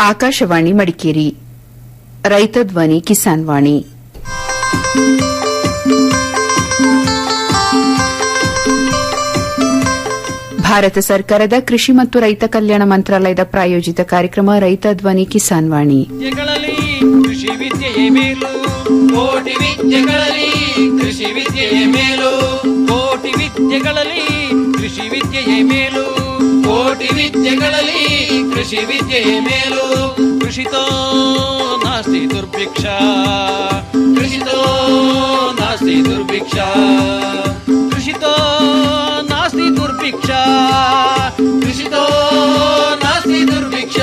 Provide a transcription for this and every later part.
ಆಕಾಶವಾಣಿ ಮಡಿಕೇರಿ ರೈತ ಧ್ವನಿ ಕಿಸಾನ್ ವಾಣಿ ಭಾರತ ಸರ್ಕಾರದ ಕೃಷಿ ಮತ್ತು ರೈತ ಕಲ್ಯಾಣ ಮಂತ್ರಾಲಯದ ಪ್ರಾಯೋಜಿತ ಕಾರ್ಯಕ್ರಮ ರೈತ ಧ್ವನಿ ಕಿಸಾನ್ ವಾಣಿ ವಿದ್ಯೆಗಳಲ್ಲಿ ಕೃಷಿ ವಿದ್ಯೆಯೇ ಮೇಲು ಕೋಟಿ ವಿದ್ಯೆಗಳಲ್ಲಿ ಕೃಷಿ ವಿದ್ಯೆಯೇ ಮೇಲು ಕೋಟಿ ವಿದ್ಯೆಗಳಲ್ಲಿ ಕೃಷಿ ವಿದ್ಯೆಯೇ ಮೇಲು ಕೋಟಿ ವಿದ್ಯೆಗಳಲ್ಲಿ ಕೃಷಿ ವಿದ್ಯೆಯೇ ಮೇಲು ಕೃಷಿತೋ ನಾಸ್ತಿ ದುರ್ಭಿಕ್ಷ ಕೃಷಿತೋ ನಾಸ್ತಿ ದುರ್ಭಿಕ್ಷ ಕೃಷಿತೋ ನಾಸ್ತಿ ದುರ್ಭಿಕ್ಷ ಕೃಷಿತೋ ನಾಸ್ತಿ ದುರ್ಭಿಕ್ಷ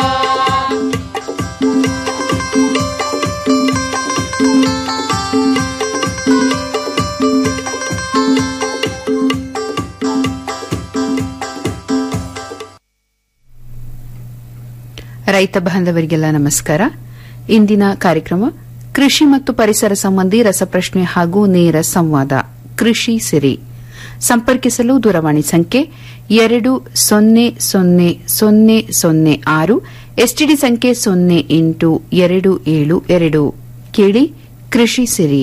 ರೈತ ಬಾಂಧವರಿಗೆಲ್ಲ ನಮಸ್ಕಾರ ಇಂದಿನ ಕಾರ್ಯಕ್ರಮ ಕೃಷಿ ಮತ್ತು ಪರಿಸರ ಸಂಬಂಧಿ ರಸಪ್ರಶ್ನೆ ಹಾಗೂ ನೇರ ಸಂವಾದ ಕೃಷಿ ಸಿರಿ ಸಂಪರ್ಕಿಸಲು ದೂರವಾಣಿ ಸಂಖ್ಯೆ ಎರಡು ಸೊನ್ನೆ ಸೊನ್ನೆ ಸೊನ್ನೆ ಸೊನ್ನೆ ಆರು ಎಸ್ಟಿಡಿ ಸಂಖ್ಯೆ ಸೊನ್ನೆ ಎಂಟು ಎರಡು ಏಳು ಎರಡು ಕೇಳಿ ಕೃಷಿ ಸಿರಿ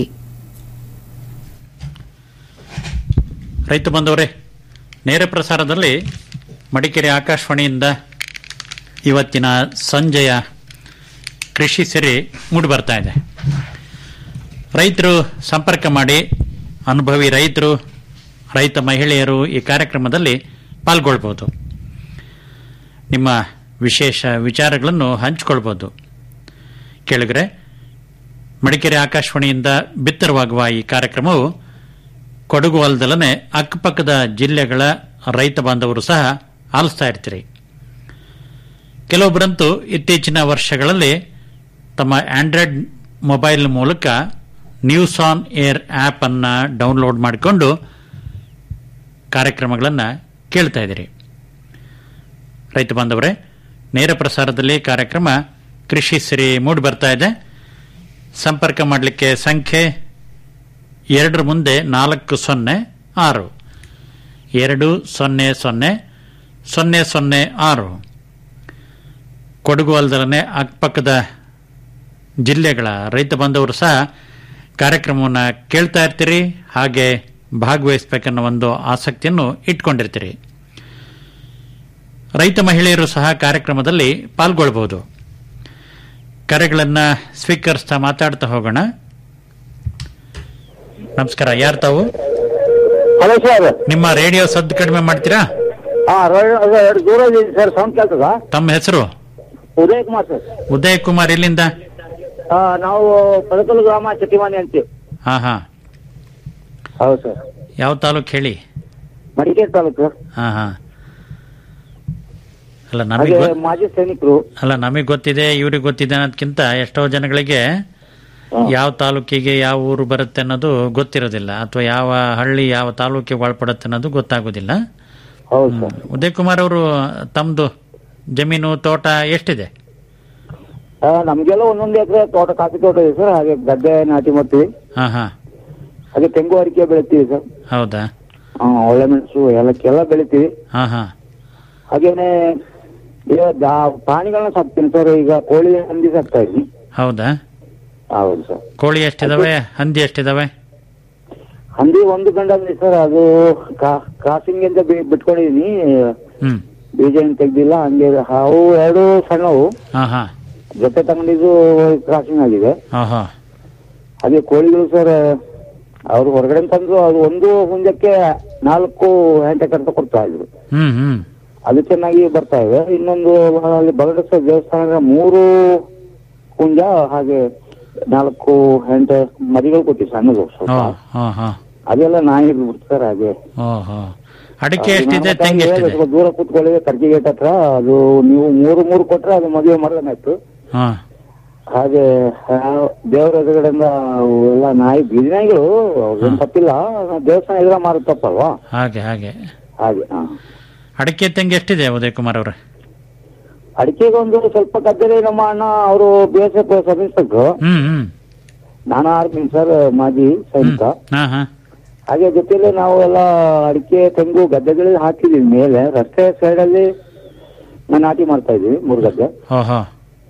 ರೈತ ಬಂದವರೇ ನೇರ ಪ್ರಸಾರದಲ್ಲಿ ಮಡಿಕೇರಿ ಆಕಾಶವಾಣಿಯಿಂದ ಇವತ್ತಿನ ಸಂಜೆಯ ಕೃಷಿ ಸಿರಿ ಮೂಡಿಬರ್ತಾ ಇದೆ ರೈತರು ಸಂಪರ್ಕ ಮಾಡಿ ಅನುಭವಿ ರೈತರು ರೈತ ಮಹಿಳೆಯರು ಈ ಕಾರ್ಯಕ್ರಮದಲ್ಲಿ ಪಾಲ್ಗೊಳ್ಬೋದು ನಿಮ್ಮ ವಿಶೇಷ ವಿಚಾರಗಳನ್ನು ಹಂಚಿಕೊಳ್ಬೋದು ಕೇಳಿದ್ರೆ ಮಡಿಕೇರಿ ಆಕಾಶವಾಣಿಯಿಂದ ಬಿತ್ತರವಾಗುವ ಈ ಕಾರ್ಯಕ್ರಮವು ಕೊಡಗು ಅಲ್ಲದಲ್ಲದೆ ಅಕ್ಕಪಕ್ಕದ ಜಿಲ್ಲೆಗಳ ರೈತ ಬಾಂಧವರು ಸಹ ಆಲಿಸ್ತಾ ಇರ್ತೀರಿ ಕೆಲವೊಬ್ಬರಂತೂ ಇತ್ತೀಚಿನ ವರ್ಷಗಳಲ್ಲಿ ತಮ್ಮ ಆಂಡ್ರಾಯ್ಡ್ ಮೊಬೈಲ್ ಮೂಲಕ ನ್ಯೂಸ್ ಆನ್ ಏರ್ ಆಪ್ ಅನ್ನ ಡೌನ್ಲೋಡ್ ಮಾಡಿಕೊಂಡು ಕಾರ್ಯಕ್ರಮಗಳನ್ನು ಕೇಳ್ತಾ ಇದ್ದೀರಿ ರೈತ ಬಾಂಧವರೇ ನೇರ ಪ್ರಸಾರದಲ್ಲಿ ಕಾರ್ಯಕ್ರಮ ಕೃಷಿ ಸಿರಿ ಮೂಡಿ ಬರ್ತಾ ಇದೆ ಸಂಪರ್ಕ ಮಾಡಲಿಕ್ಕೆ ಸಂಖ್ಯೆ ಎರಡರ ಮುಂದೆ ನಾಲ್ಕು ಸೊನ್ನೆ ಆರು ಎರಡು ಸೊನ್ನೆ ಸೊನ್ನೆ ಸೊನ್ನೆ ಸೊನ್ನೆ ಆರು ಕೊಡಗು ಅಲ್ಲದಲ್ಲೇ ಅಕ್ಕಪಕ್ಕದ ಜಿಲ್ಲೆಗಳ ರೈತ ಬಾಂಧವರು ಸಹ ಕಾರ್ಯಕ್ರಮವನ್ನು ಕೇಳ್ತಾ ಇರ್ತೀರಿ ಹಾಗೆ ಭಾಗವಹಿಸಬೇಕನ್ನೋ ಒಂದು ಆಸಕ್ತಿಯನ್ನು ಇಟ್ಕೊಂಡಿರ್ತೀರಿ ರೈತ ಮಹಿಳೆಯರು ಸಹ ಕಾರ್ಯಕ್ರಮದಲ್ಲಿ ಪಾಲ್ಗೊಳ್ಬಹುದು ಕರೆಗಳನ್ನು ಸ್ವೀಕರಿಸ್ತಾ ಮಾತಾಡ್ತಾ ಹೋಗೋಣ ನಮಸ್ಕಾರ ಯಾರು ತಾವು ಹಲೋ ಸರ್ ನಿಮ್ಮ ರೇಡಿಯೋ ಸದ್ದು ಕಡಿಮೆ ಮಾಡ್ತೀರಾ ಹಾ ರ- ಅದು ಎರಡು ದೂರ ಇದೆ ಸರ್ ಸೌಂಡ್ ಕೇಳ್ತದ ತಮ್ಮ ಹೆಸರು ಉದಯ್ ಕುಮಾರ್ ಸರ್ ಉದಯ್ ಕುಮಾರ್ ಎಲ್ಲಿಂದ ಆ, ನಾವು ಪದಕಲ್ ಗ್ರಾಮ ಚಟಿಮಾನಿ ಅಂತೀವಿ ಹಾ ಹಾ ಹೌದು ಸರ್ ಯಾವ ತಾಲೂಕ್ ಹೇಳಿ ಮಡಿಕೇರಿ ತಾಲೂಕು ಹಾ ಹಾ ಅಲ್ಲ ಹಾಗೆ ನಮಗೆ ಮಾಜಿ ಸೈನಿಕರು ಅಲ್ಲ ನಮಗೆ ಗೊತ್ತಿದೆ ಇವ್ರಿಗೆ ಗೊತ್ತಿದೆ ಅನ್ನೋದಕ್ಕಿಂತ ಎಷ್ಟೋ ಜನಗಳಿಗೆ ಯಾವ ತಾಲೂಕಿಗೆ ಯಾವ ಊರು ಬರುತ್ತೆ ಅನ್ನೋದು ಗೊತ್ತಿರೋದಿಲ್ಲ ಅಥವಾ ಯಾವ ಹಳ್ಳಿ ಯಾವ ತಾಲೂಕಿಗೆ ಒಳಪಡುತ್ತೆ ಅನ್ನೋದು ಗೊತ್ತಾಗೋದಿಲ್ಲ ಹೌದು ಸರ್ ಉದಯ್ ಕುಮಾರ್ ಅವರು ತಮ್ಮದು ಜಮೀನು ತೋಟ ಎಷ್ಟಿದೆ ಆ, ನಮ್ಗೆಲ್ಲ ಒಂದೊಂದು ಎಕರೆ ತೋಟ ಕಾಫಿ ತೋಟ ಇದೆ ಸರ್ ಹಾಗೆ ಗದ್ದೆ ನಾಟಿ ಮಾಡ್ತೀವಿ ಹಾ ಹಾ ಹಾಗೆ ತೆಂಗು ಅಡಿಕೆ ಬೆಳಿತೀವಿ ಸರ್ ಹೌದಾ ಆ, ಒಳ್ಳೆ ಮೆಣಸು ಎಲ್ಲಕ್ಕೆಲ್ಲ ಬೆಳಿತೀವಿ ಹಾ ಹಾ ಹಾಗೇನೆ ಈಗ ದಾ- ಪ್ರಾಣಿಗಳನ್ನ ಸಾಕ್ತೀನಿ ಸರ್ ಈಗ ಕೋಳಿ ಹಂದಿ ಸಾಕ್ತಾ ಇದ್ದೀನಿ ಹೌದಾ ಹೌದು ಸರ್ ಕೋಳಿ ಎಷ್ಟಿದಾವೆ ಹಂದಿ ಎಷ್ಟಿದಾವೆ ಹಂದಿ ಒಂದು ಗಂಡ ಇದೆ ಸರ್ ಅದು ಕ್ರಾಸಿಂಗ್ ಅಂತ ಬಿ- ಬಿಟ್ಕೊಂಡಿದೀನಿ ಹ್ಮ್ ಬೀಜ ಏನ್ ತೆಗ್ದಿಲ್ಲ ಹಂಗೆ ಅವು ಎರಡು ಸಣ್ಣವು ಹಾ ಹಾ ಜೊತೆ ತಗೊಂಡಿದ್ದು ಕ್ರಾಸಿಂಗ್ ಆಗಿದೆ ಹಾ ಹಾ ಹಾಗೆ ಕೋಳಿಗಳು ಸರ್ ಅವ್ರು ಹೊರಗಡೆ ತಂದ್ರು ಅದು ಒಂದು ಹುಂಜಕ್ಕೆ ನಾಲ್ಕು ಹೆಂಟೆ ಕಟ್ಟ ಕೊಡ್ತಾ ಇದ್ರು ಹ್ಮ್ ಹ್ಮ್ ಅದು ಚೆನ್ನಾಗಿ ಬರ್ತಾ ಇದೆ ಇನ್ನೊಂದು ಅಲ್ಲಿ ಬಗಡೇಶ್ವರ ದೇವಸ್ಥಾನದ ಮೂರು ಹುಂಜ ಹಾಗೆ ನಾಲ್ಕು ಹೆಂಟೆ ಮರಿಗಳು ಕೊಟ್ಟಿವಿ ಸಣ್ಣದು ಓ ಸ್ವಲ್ಪ ಹಾ ಹಾ ಅದೆಲ್ಲ ನಾಯಿ ಬಿಡ್ತಾರೆ ಹಾಗೆ ಓ ಹೋ ಅಡಿಕೆ ಎಷ್ಟಿದೆ ನಾನು ತೆಂಗು ಹೇಳ್ದೆ, ಎಷ್ಟಿದೆ ಸ್ವಲ್ಪ ದೂರ ಕೂತ್ಕೊಳ್ಳಿ ಕರ್ಕಿ ಗೇಟ್ ಹತ್ರ ಅದು ನೀವು ಮೂರು ಮೂರು ಕೊಟ್ರೆ ಅದು ಮದುವೆ ಮಾಡಲಾಯ್ತು ಹಾ ಹಾಗೆ ಆ, ದೇವರ ಎದುರುಗಡೆಯಿಂದ ಅವು ಎಲ್ಲ ನಾಯಿ ಬೀದಿ ನಾಯಿಗಳು ಅವ್ರೇನ್ ತಪ್ಪಿಲ್ಲ ದೇವಸ್ಥಾನ ಎದುರ ಮಾರೋದು ತಪ್ಪಲ್ವಾ ಹಾಗೆ ಹಾಗೆ ಹಾಗೆ ಹಾ. ಅಡಿಕೆ ತೆಂಗು ಎಷ್ಟಿದೆ ಉದಯ್ ಕುಮಾರ್ ಅವ್ರೆ ಅಡಿಕೆಗೆ ಒಂದು ಸ್ವಲ್ಪ ಗದ್ದೆಲಿ ನಮ್ಮ ಅಣ್ಣ ಅವರು B S F sub inspector hmm hmm ನಾನು ಆರ್ಮಿ ಸರ್ ಮಾಜಿ ಸೈನಿಕ ಹಾ ಹಾ ಹಾಗೆ ಜೊತೆಲಿ ನಾವು ಎಲ್ಲ ಅಡಿಕೆ ತೆಂಗು ಗದ್ದೆಗಳಿಗೆ ಹಾಕಿದೀವಿ ಮೇಲೆ ರಸ್ತೆ ಸೈಡ್ ಅಲ್ಲಿ ನಾಟಿ ಮಾಡ್ತಾ ಇದೀವಿ ಮೂರು ಗದ್ದೆ ಓಹೋ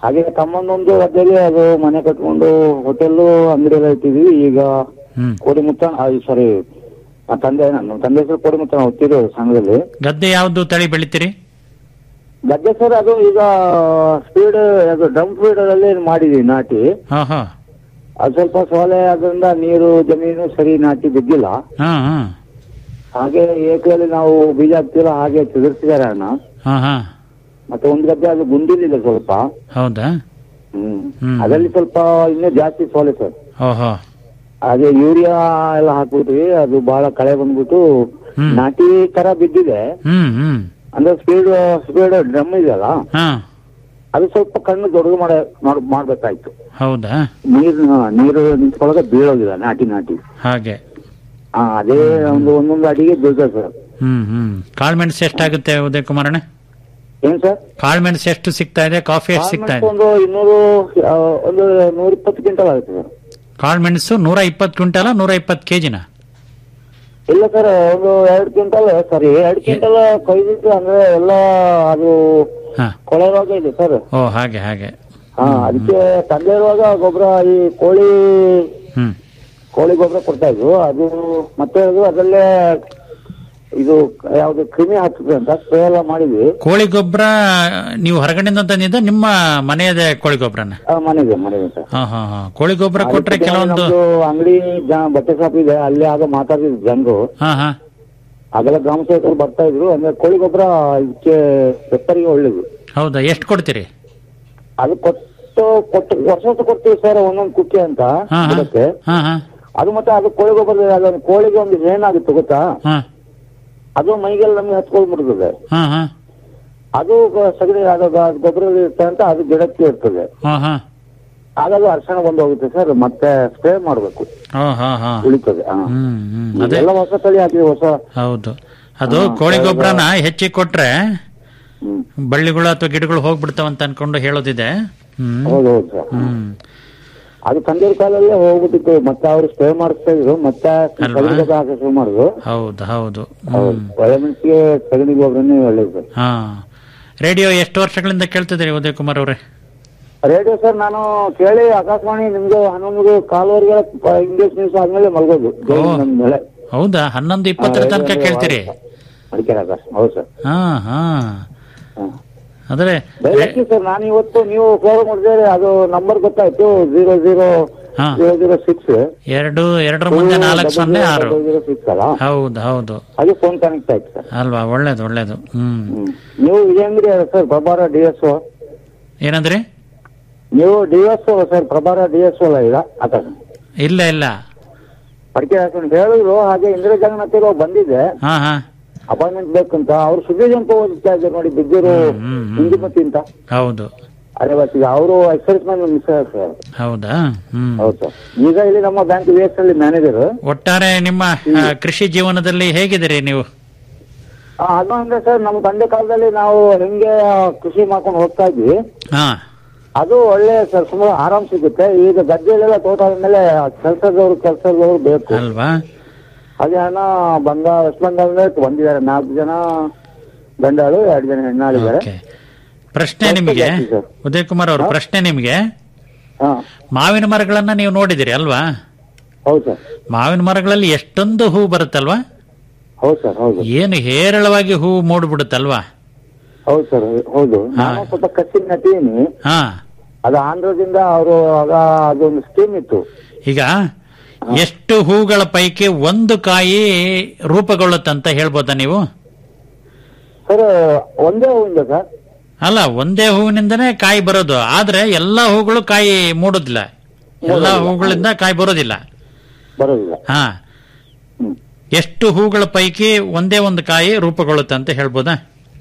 ಹಾಗೆ ತಮ್ಮಂದೊಂದು ಗದ್ದೆಯಲ್ಲಿ ಅದು ಮನೆ ಕಟ್ಕೊಂಡು ಹೋಟೆಲ್ ಅಂಗಡಿ ಎಲ್ಲ ಇಟ್ಟಿದ್ವಿ ಈಗ ಹ್ಮ್ ಕೋಡಿಮುತ್ತ ಸಾರಿ ತಂದೆ ನಮ್ಮ ತಂದೆ ಹೆಸರು ಕೋಡಿಮುತ್ತ ಹೋಗ್ತಿದ್ರು ಸಂಘದಲ್ಲಿ ಗದ್ದೆ ಯಾವ್ದು ತಳಿ ಬೆಳಿತೀರಿ ಗದ್ದೆ ಸರ್ ಅದು ಈಗ ಸ್ಪೀಡ್ ಅದು ಡ್ರಮ್ ಫೀಡ್ ಅಲ್ಲಿ ಮಾಡಿದೀವಿ ನಾಟಿ ಹಾ ಹಾ ಅದು ಸ್ವಲ್ಪ ಸೋಲೆ ಅದರಿಂದ ನೀರು ಜಮೀನು ಸರಿ ನಾಟಿ ಬಿದ್ದಿಲ್ಲ ಹಾ ಹಾ ಹಾಗೆ ಏಕದಲ್ಲಿ ನಾವು ಬೀಜ ಹಾಕ್ತಿಲ್ಲ ಹಾಗೆ ಚದುರಿಸಿದ್ದಾರೆ ಅಣ್ಣ ಹಾ ಹಾ ಮತ್ತೆ ಒಂದ್ ಗದ್ದೆ ಅದು ಗುಂಡಿಲಿದೆ ಸ್ವಲ್ಪ ಹೌದಾ ಹ್ಮ್ ಹ್ಮ್. ಅದರಲ್ಲಿ ಸ್ವಲ್ಪ ಇನ್ನೂ ಜಾಸ್ತಿ ಸೋಲೆ ಸರ್ ಓಹೋ ಹಾಗೆ ಯೂರಿಯಾ ಎಲ್ಲ ಹಾಕ್ಬಿಟ್ವಿ ಅದು ಬಹಳ ಕಳೆ ಬಂದ್ಬಿಟ್ಟು ಹ್ಮ್. ನಾಟಿ ತರ ಬಿದ್ದಿದೆ ಹ್ಮ್ ಹ್ಮ್ ಅಂದ್ರೆ ಸ್ಪೀಡ್ ಸ್ಪೀಡ್ ಡ್ರಮ್ ಇದೆಯಲ್ಲ ಹಾ ಅದು ಸ್ವಲ್ಪ ಕಣ್ಣು ದೊಡ್ಡದು ಮಾಡ ಮಾಡ್- ಮಾಡ್ಬೇಕಾಯ್ತು ಹೌದಾ ನೀರು ನೀರು ನಿಂತ್ಕೊಳ್ಳೋಕೆ ಬೀಳೋದಿಲ್ಲ ನಾಟಿ ನಾಟಿ ಹಾಗೆ ಹಾ ಅದೇ ಒಂದು ಒಂದೊಂದು ಅಡಿಗೆ ಬೀಳ್ತದೆ ಸರ್ ಹ್ಮ್ ಹ್ಮ್ ಕಾಳ್ಮೆಣಸು ಎಷ್ಟಾಗುತ್ತೆ ಉದಯ್ ಕುಮಾರಣ್ಣ ಏನ್ ಸರ್ ಕಾಳ್ಮೆಣಸು ಎಷ್ಟು ಸಿಗ್ತಾ ಇದೆ ಕಾಫಿ ಎಷ್ಟು ಸಿಗ್ತಾ ಇದೆ ಒಂದು ಇನ್ನೂರು ಆ, ಒಂದು ನೂರ ಇಪ್ಪತ್ತು ಕ್ವಿಂಟಲ್ ಆಗುತ್ತೆ ಸರ್ ಕಾಳ್ಮೆಣಸು ನೂರ ಇಪ್ಪತ್ತು ಕ್ವಿಂಟಲ ನೂರ ಇಪ್ಪತ್ತು ಕೆಜಿನ ಇಲ್ಲ ಸರ್ ಒಂದು ಎರಡು ಕ್ವಿಂಟಲ್ ಸಾರಿ ಎರಡು ಕ್ವಿಂಟಲ್ ಕೊಯ್ದಿತ್ತು ಅಂದ್ರೆ ಎಲ್ಲ ಅದು ಹಾ ಕೊಳೆ ರೋಗ ಇದೆ ಸರ್ ಓ ಹಾಗೆ ಹಾಗೆ ಹಾ ಅದಕ್ಕೆ ತಂದೆ ಇರುವಾಗ ಗೊಬ್ಬರ ಈ ಕೋಳಿ ಹ್ಮ್ ಕೋಳಿ ಗೊಬ್ಬರ ಕೊಡ್ತಾ ಇದ್ವು ಅದು ಮತ್ತೆ ಅದು ಅದರಲ್ಲೇ ಇದು ಯಾವ್ದು ಕ್ರಿಮಿ ಹಚ್ಚುತ್ತೆ ಅಂತ ಸ್ಪ್ರೇ ಎಲ್ಲ ಮಾಡಿದ್ವಿ ಕೋಳಿ ಗೊಬ್ಬರ ನೀವು ಹೊರಗಡೆಯಿಂದ ತಂದಿದ್ದ ನಿಮ್ಮ ಮನೆಯದೇ ಕೋಳಿ ಗೊಬ್ಬರನ ಆ, ಮನೆಗೆ ಮನೆಗೆ ಸರ್ ಹಾ ಹಾ ಹಾ ಕೋಳಿ ಗೊಬ್ಬರ ಕೊಟ್ರೆ ಅದಕ್ಕೆ ಕೆಲವೊಂದು ನಮ್ದು ಅಂಗಡಿ ಜ- ಬಟ್ಟೆ ಶಾಪ್ ಇದೆ ಅಲ್ಲಿ ಆಗ ಮಾತಾಡ್ತಿದ್ರು ಜನರು ಹಾ ಹಾ ಅದೆಲ್ಲ ಗ್ರಾಮ ಸೇವಕರು ಬರ್ತಾ ಇದ್ರು ಅಂದ್ರೆ ಕೋಳಿ ಗೊಬ್ಬರ ಇದಕ್ಕೆ ಬೆಪ್ಪರಿಗೆ ಒಳ್ಳೇದು ಹೌದಾ ಎಷ್ಟು ಕೊಡ್ತೀರಿ ಅದು ಕೊಟ್ಟು ಕೊಟ್ಟು ವರ್ಷ ವರ್ಷ ಕೊಡ್ತೀವಿ ಸರ್ ಒಂದೊಂದು ಕುಕ್ಕೆ ಅಂತ ಹಾ ಹಾ ಗಿಡಕ್ಕೆ ಹಾ ಹಾ ಅದು ಮತ್ತೆ ಅದು ಕೋಳಿ ಗೊಬ್ಬರ ಅದೊಂದು ಕೋಳಿಗೆ ಒಂದು ಏನಾಗುತ್ತೆ ಗೊತ್ತಾ ಹಾ ಅದು ಮೈಗೆಲ್ಲ ನಮಗೆ ಹಚ್ಕೊಂಡ್ಬಿಡ್ತದೆ ಹಾ ಹಾ ಅದು ಗ- ಸಗಣಿ ಅದು ಗ- ಗೊಬ್ಬರ ಇರುತ್ತೆ ಅಂತ ಅದು ಗಿಡಕ್ಕೆ ಇರ್ತದೆ ಹಾ ಹಾ ಆಗ ಅದು ಅರ್ಶನ ಬಂದು ಹೋಗುತ್ತೆ ಸರ್ ಮತ್ತೆ ಸ್ಪ್ರೇ ಮಾಡ್ಬೇಕು ಹಾ ಹಾ ಹಾ ಉಳಿತದೆ ಹಾ. ಹ್ಮ್ ಹ್ಮ್ ಅದೇ ಎಲ್ಲ ಹೊಸ ತಳಿ ಹಾಕಿವಿ ಹೊಸ ಹೌದು ಅದು ಹಾ, ಕೋಳಿ ಹೌದು. ಗೊಬ್ಬರನ ಹೆಚ್ಚಿಗೆ ಕೊಟ್ರೆ ಹ್ಮ್ ಬಳ್ಳಿಗಳು ಅಥವಾ ಗಿಡಗಳು ಹೋಗ್ಬಿಡ್ತಾವ ಅಂತ ಅನ್ಕೊಂಡು ಹೇಳೋದಿದೆ ಹ್ಮ್ ಹೌದು ಹೌದು ಸರ್ ಹ್ಮ್ ಅದು ತಂದಿರ ಕಾಲಲ್ಲೇ ಹೋಗ್ಬಿಟ್ಟಿತ್ತು ಮತ್ತೆ ಅವ್ರು ಸ್ಪ್ರೇ ಮಾಡಿಸ್ತಾ ಇದ್ರು ಮತ್ತೆ ಅಲ್ವಾ? ಸಗಣಿ ಗೊಬ್ಬರ ಹಾಕಿ ಶುರು ಮಾಡಿದ್ರು ಹೌದು ಹೌದು ಹೌದು ಹ್ಮ್ ಒಳ್ಳೆ ಮೆಣಸಿಗೆ ಸಗಣಿ ಗೊಬ್ಬರನೇ ಒಳ್ಳೇದು ಸರ್ ಹಾ ರೇಡಿಯೋ ಎಷ್ಟು ವರ್ಷಗಳಿಂದ ಕೇಳ್ತಿದ್ದೀರಿ ಉದಯ್ ಕುಮಾರ್ ಅವರೇ ರೇಡಿಯೋ ಸರ್ ನಾನು ಕೇಳಿ ಆಕಾಶವಾಣಿ ನಿಮ್ದು ಹನ್ನೊಂದು ಕಾಲುವರೆಗೆ ಇಂಗ್ಲಿಷ್ ನ್ಯೂಸ್ ಆದ್ಮೇಲೆ ಮಲಗೋದು ಓ. ನನ್ನ ಮೇಲೆ ಹೌದಾ ಹನ್ನೊಂದು ಇಪ್ಪತ್ತರ ಹಾ, ತನಕ ರೇಡಿಯೋ ಕೇಳ್ತೀರಿ ಮಡಿಕೇರಿ ಆಕಾಶ ಹೌದು ಸರ್ ಹಾ ಹಾ ಹಾ. ಅಂದ್ರೆ ದಯವಿಟ್ಟು ಸರ್ ನಾನು ಇವತ್ತು ನೀವು ಫೋನ್ ಮಾಡಿದ್ರೆ ಅದು ನಂಬರ್ ಗೊತ್ತಾಯ್ತು ಜೀರೋ ಜೀರೋ ಹಾ. ಜೀರೋ ಜೀರೋ ಸಿಕ್ಸ್ ಎರಡು ಎರಡರ ಮುಂದೆ ನಾಲ್ಕು ಸೊನ್ನೆ ಆರು ಜೀರೋ ಸಿಕ್ಸ್ ಅಲ್ಲ ಹೌದು ಹೌದು ಹಾಗೆ ಫೋನ್ ಕನೆಕ್ಟ್ ಆಯ್ತು ಸರ್ ಅಲ್ವಾ ಒಳ್ಳೇದು ಒಳ್ಳೇದು ಹ್ಮ್ ಹ್ಮ್. ನೀವು ವಿಜಯಂಗಿರಿ ಸರ್ ಪ್ರಭಾರ ಡಿ ಎಸ್ ಏನಂದ್ರಿ ನೀವು ಡಿ ಎಸ್ ಸರ್ ಪ್ರಭಾರ ಡಿ ಎಸ್ ಅಲ್ಲ ಈಗ ಆಕಾಶ ಇಲ್ಲ ಇಲ್ಲ ಪಡಿಕೆ ಹಾಕೊಂಡು ಹೇಳಿದ್ರು ಹಾಗೆ ಇಂದ್ರ ಜಗನ್ನಾಥ್ ಬಂದಿದ್ದೆ ಹಾ ಹಾ ಅಪಾಯಿಂಟ್ಮೆಂಟ್ ಬೇಕಂತ ಅವ್ರು ಸುದ್ದಿ ಜಂಪ ಓದಿಸ್ತಾ ಇದ್ದಾರೆ ನೋಡಿ ಬಿದ್ದಿರು ಹ್ಮ್, ಹ್ಮ್, ಹ್ಮ್. ಹಿಂದಿಮತಿ ಅಂತ ಹೌದು ಅರೆ ಬಸ್ ಈಗ ಅವರು ಎಕ್ಸೈಸ್ ಮ್ಯಾನ್ ಮಿಸ್ ಸರ್ ಹೌದಾ ಹ್ಮ್ ಹೌದು ಸರ್ ಈಗ ಇಲ್ಲಿ ನಮ್ಮ ಬ್ಯಾಂಕ್ ವಿ ಎಸ್ ಅಲ್ಲಿ ಮ್ಯಾನೇಜರ್ ಒಟ್ಟಾರೆ ನಿಮ್ಮ ಆ, ಕೃಷಿ ಜೀವನದಲ್ಲಿ ಹೇಗಿದ್ದೀರಿ ನೀವು ಅದು ಅಂದ್ರೆ ಸರ್ ನಮ್ಮ ತಂದೆ ಕಾಲದಲ್ಲಿ ನಾವು ಹೆಂಗೆ ಕೃಷಿ ಮಾಡ್ಕೊಂಡು ಹೋಗ್ತಾ ಇದ್ವಿ ಹಾ ಅದು ಒಳ್ಳೆ ಸರ್ ಸುಮಾರು ಆರಾಮ್ ಸಿಗುತ್ತೆ ಈಗ ಗದ್ದೆಲೆಲ್ಲ ತೋಟ ಆದ್ಮೇಲೆ ಕೆಲಸದವ್ರು ಕೆಲಸದವ್ರು ಬೇಕು ಅಲ್ವಾ ಹಾಗೆ ಹಣ ಬಂದ ವೆಸ್ಟ್ ಬಂಗಾಳ ಬಂದಿದ್ದಾರೆ ನಾಲ್ಕು ಜನ ಗಂಡಾಳು ಎರಡು ಜನ ಹೆಣ್ಣಾಳಿದ್ದಾರೆ ಓಕೆ ಪ್ರಶ್ನೆ ನಿಮಗೆ ಉದಯ್ ಕುಮಾರ್ ಅವ್ರ ಪ್ರಶ್ನೆ ನಿಮಗೆ ಹಾ ಮಾವಿನ ಮರಗಳನ್ನ ನೀವು ನೋಡಿದಿರಿ ಅಲ್ವಾ ಹೌದು ಸರ್ ಮಾವಿನ ಮರಗಳಲ್ಲಿ ಎಷ್ಟೊಂದು ಹೂ ಬರುತ್ತಲ್ವಾ ಹೌದು ಸರ್ ಹೌದು ಏನು ಹೇರಳವಾಗಿ ಹೂ ಮೂಡ್ಬಿಡುತ್ತಲ್ವಾ ಹೌದು ಸರ್ ಹೌದು ಹಾ. ನಾನು ಸ್ವಲ್ಪ ಕಚ್ಚಿ ನಟೀನಿ ಹಾ ಅದು ಆಂಧ್ರದಿಂದ ಅವರು ಆಗ ಅದೊಂದು ಸ್ಕೀಮ್ ಇತ್ತು ಈಗ ಎಷ್ಟು ಹೂಗಳ ಪೈಕಿ ಒಂದು ಕಾಯಿ ರೂಪುಗೊಳ್ಳುತ್ತಂತ ಹೇಳ್ಬೋದಾ ನೀವು ಸರ್ ಒಂದೇ ಹೂವಿಂದ ಸರ್ ಅಲ್ಲ ಒಂದೇ ಹೂವಿನಿಂದನೇ ಕಾಯಿ ಬರೋದು ಆದ್ರೆ ಎಲ್ಲಾ ಹೂಗಳು ಕಾಯಿ ಮೂಡೋದಿಲ್ಲ ಎಲ್ಲಾ ಮೂಡೋದಿಲ್ಲ. ಹೂಗಳಿಂದ ಕಾಯಿ ಬರೋದಿಲ್ಲ ಬರೋದಿಲ್ಲ ಹಾ ಹ್ಮ್. ಎಷ್ಟು ಹೂಗಳ ಪೈಕಿ ಒಂದೇ ಒಂದು ಕಾಯಿ ರೂಪುಗೊಳ್ಳುತ್ತೆ ಅಂತ ಹೇಳ್ಬೋದಾ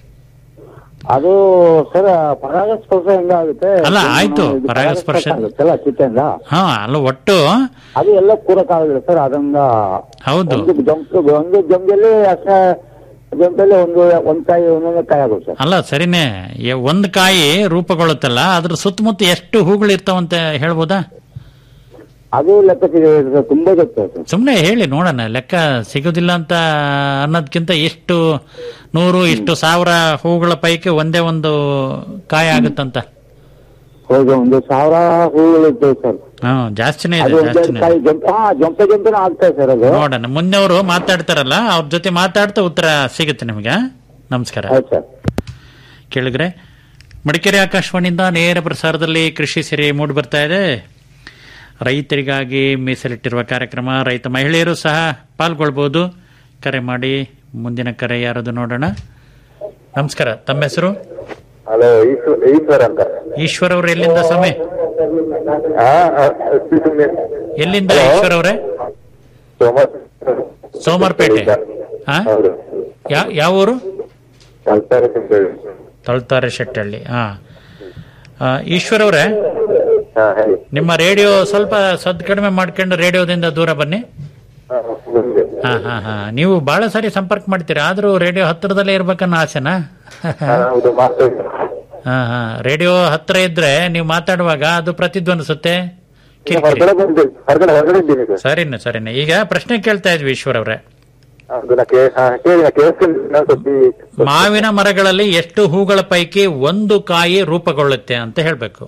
ಅದು ಸರ್ ಪರಾಗಸ್ಪರ್ಶ ಹೆಂಗ ಆಗುತ್ತೆ ಅಲ್ಲ, ಆಯ್ತು, ಇದು ಪರಾಗಸ್ಪರ್ಶ. ಆಗುತ್ತಲ್ಲ ಚಿಟ್ಟೆಯಿಂದ ಹಾ ಅಲ್ಲ ಒಟ್ಟು ಅದು ಎಲ್ಲ ಪೂರಕ ಆಗಿದೆ ಸರ್ ಅದರಿಂದ ಹೌದು ಒಂದು ಜಂಪ್ ಒಂದು ಜಂಬಲ್ಲಿ ಅಷ್ಟ ಜಂಪಲ್ಲಿ ಒಂದು ಒಂದ್ ಕಾಯಿ ಒಂದೊಂದು ಕಾಯಿ ಆಗುತ್ತೆ ಸರ್ ಅಲ್ಲ ಸರಿನೇ ಎ- ಒಂದ್ ಕಾಯಿ ರೂಪುಗೊಳ್ಳುತ್ತಲ್ಲ ಅದ್ರ ಸುತ್ತಮುತ್ತ ಎಷ್ಟು ಹೂಗಳು ಇರ್ತಾವಂತ ಹೇಳ್ಬೋದಾ ಅದು ಲೆಕ್ಕಕ್ಕಿದೆ ಸರ್ ತುಂಬಾ ಗೊತ್ತು ಸರ್ ಸುಮ್ನೆ ಹೇಳಿ ನೋಡೋಣ ಲೆಕ್ಕ ಸಿಗೋದಿಲ್ಲ ಅಂತ ಅನ್ನೋದ್ಕಿಂತ ಎಷ್ಟು ನೂರು ಇಷ್ಟು ಸಾವಿರ ಹೂಗಳ ಪೈಕಿ ಒಂದೇ ಒಂದು ಕಾಯಿ ಆಗುತ್ತಂತ ಹೋಗಿ ಒಂದು ಸಾವಿರ ಹೂಗಳು ಇರ್ತವೆ ಸರ್ ಹಾ ಜಾಸ್ತಿನೇ ಅದು ಇದೆ ಒಂದೆರಡು ಜಾಸ್ತಿನೇ ಕಾಯಿ ಜಂಪ್ ಹಾ ಜಂಪ ಜಂಪನ ಆಗ್ತದೆ ಸರ್ ಅದು ನೋಡೋಣ ಮುಂದೆ ಅವರು ಮಾತಾಡ್ತಾರಲ್ಲ ಅವ್ರ ಜೊತೆ ಮಾತಾಡ್ತಾ ಉತ್ತರ ಸಿಗುತ್ತೆ ನಿಮಗೆ ನಮಸ್ಕಾರ ಆಯ್ತು ಸರ್ ಕೇಳಿದ್ರೆ ಮಡಿಕೇರಿ ಆಕಾಶವಾಣಿಯಿಂದ ನೇರ ಪ್ರಸಾರದಲ್ಲಿ ಕೃಷಿ ಸಿರಿ ಮೂಡಿ ಬರ್ತಾ ಇದೆ ರೈತರಿಗಾಗಿ ಮೀಸಲಿಟ್ಟಿರುವ ಕಾರ್ಯಕ್ರಮ ರೈತ ಮಹಿಳೆಯರು ಸಹ ಪಾಲ್ಗೊಳ್ಬಹುದು ಕರೆ ಮಾಡಿ ಮುಂದಿನ ಕರೆ ಯಾರದು ನೋಡೋಣ ನಮಸ್ಕಾರ ತಮ್ಮ ಹೆಸರು ಹಲೋ ಈಶ್ವರ್ ಈಶ್ವರ್ ಅಂತ ಈಶ್ವರ್ ಅವರು ಎಲ್ಲಿಂದ ಸಮಯ ಹಾ ಸುಮ್ಮನೆ ಎಲ್ಲಿಂದ Hello. ಈಶ್ವರ್ ಅವರೇ ಸೋಮವಾರ ಸೋಮವಾರಪೇಟೆ ಹಾ ಹೌದು ಯಾ- ಯಾವ ಊರು ಕಲ್ತಾರೆ ಸಿಂಪೇಳಿ ತಳ್ತಾರೆ ಶೆಟ್ಟಹಳ್ಳಿ ಹಾ ಆ, ಈಶ್ವರ್ ಅವರೇ ಹಾ ಹೇಳಿ ನಿಮ್ಮ ರೇಡಿಯೋ ಸ್ವಲ್ಪ ಸದ್ ಕಡಿಮೆ ಮಾಡ್ಕೊಂಡು ರೇಡಿಯೋದಿಂದ ದೂರ ಬನ್ನಿ ಹಾ, ಮುಂದೆ. ಹಾ ಹಾ ಹಾ ನೀವು ಬಹಳ ಸಾರಿ ಸಂಪರ್ಕ ಮಾಡ್ತೀರಾ ಆದ್ರೂ ರೇಡಿಯೋ ಹತ್ತಿರದಲ್ಲೇ ಇರ್ಬೇಕನ್ನೋ ಆಸೆನಾ ಹಾ, ಹೌದು ಮಾಸ್ಟರ್ ಹಾ ಹಾ ರೇಡಿಯೋ ಹತ್ತಿರ ಇದ್ರೆ ನೀವು ಮಾತಾಡುವಾಗ ಅದು ಪ್ರತಿಧ್ವನಿಸುತ್ತೆ ಕಿರಿಕಿರಿ ಹೊರಗಡೆ ಬಂದೆ ಹೊರಗಡೆ ಹೊರಗಡೆ ಇದ್ದೀನಿ ಸರ್ ಸರಿನ ಸರಿನ ಈಗ ಪ್ರಶ್ನೆ ಕೇಳ್ತಾ ಇದ್ವಿ ಈಶ್ವರ್ ಅವರೇ ಹೌದು ನಾ ಕೇ ಹಾ, ಕೇಳಿ ನಾ ಕೇಳಿಸ್ತೀನಿ ಇನ್ನೊಂದ್ ಸ್ವಲ್ಪ ಮಾವಿನ ಮರಗಳಲ್ಲಿ ಎಷ್ಟು ಹೂಗಳ ಪೈಕಿ ಒಂದು ಕಾಯಿ ರೂಪುಗೊಳ್ಳುತ್ತೆ ಅಂತ ಹೇಳ್ಬೇಕು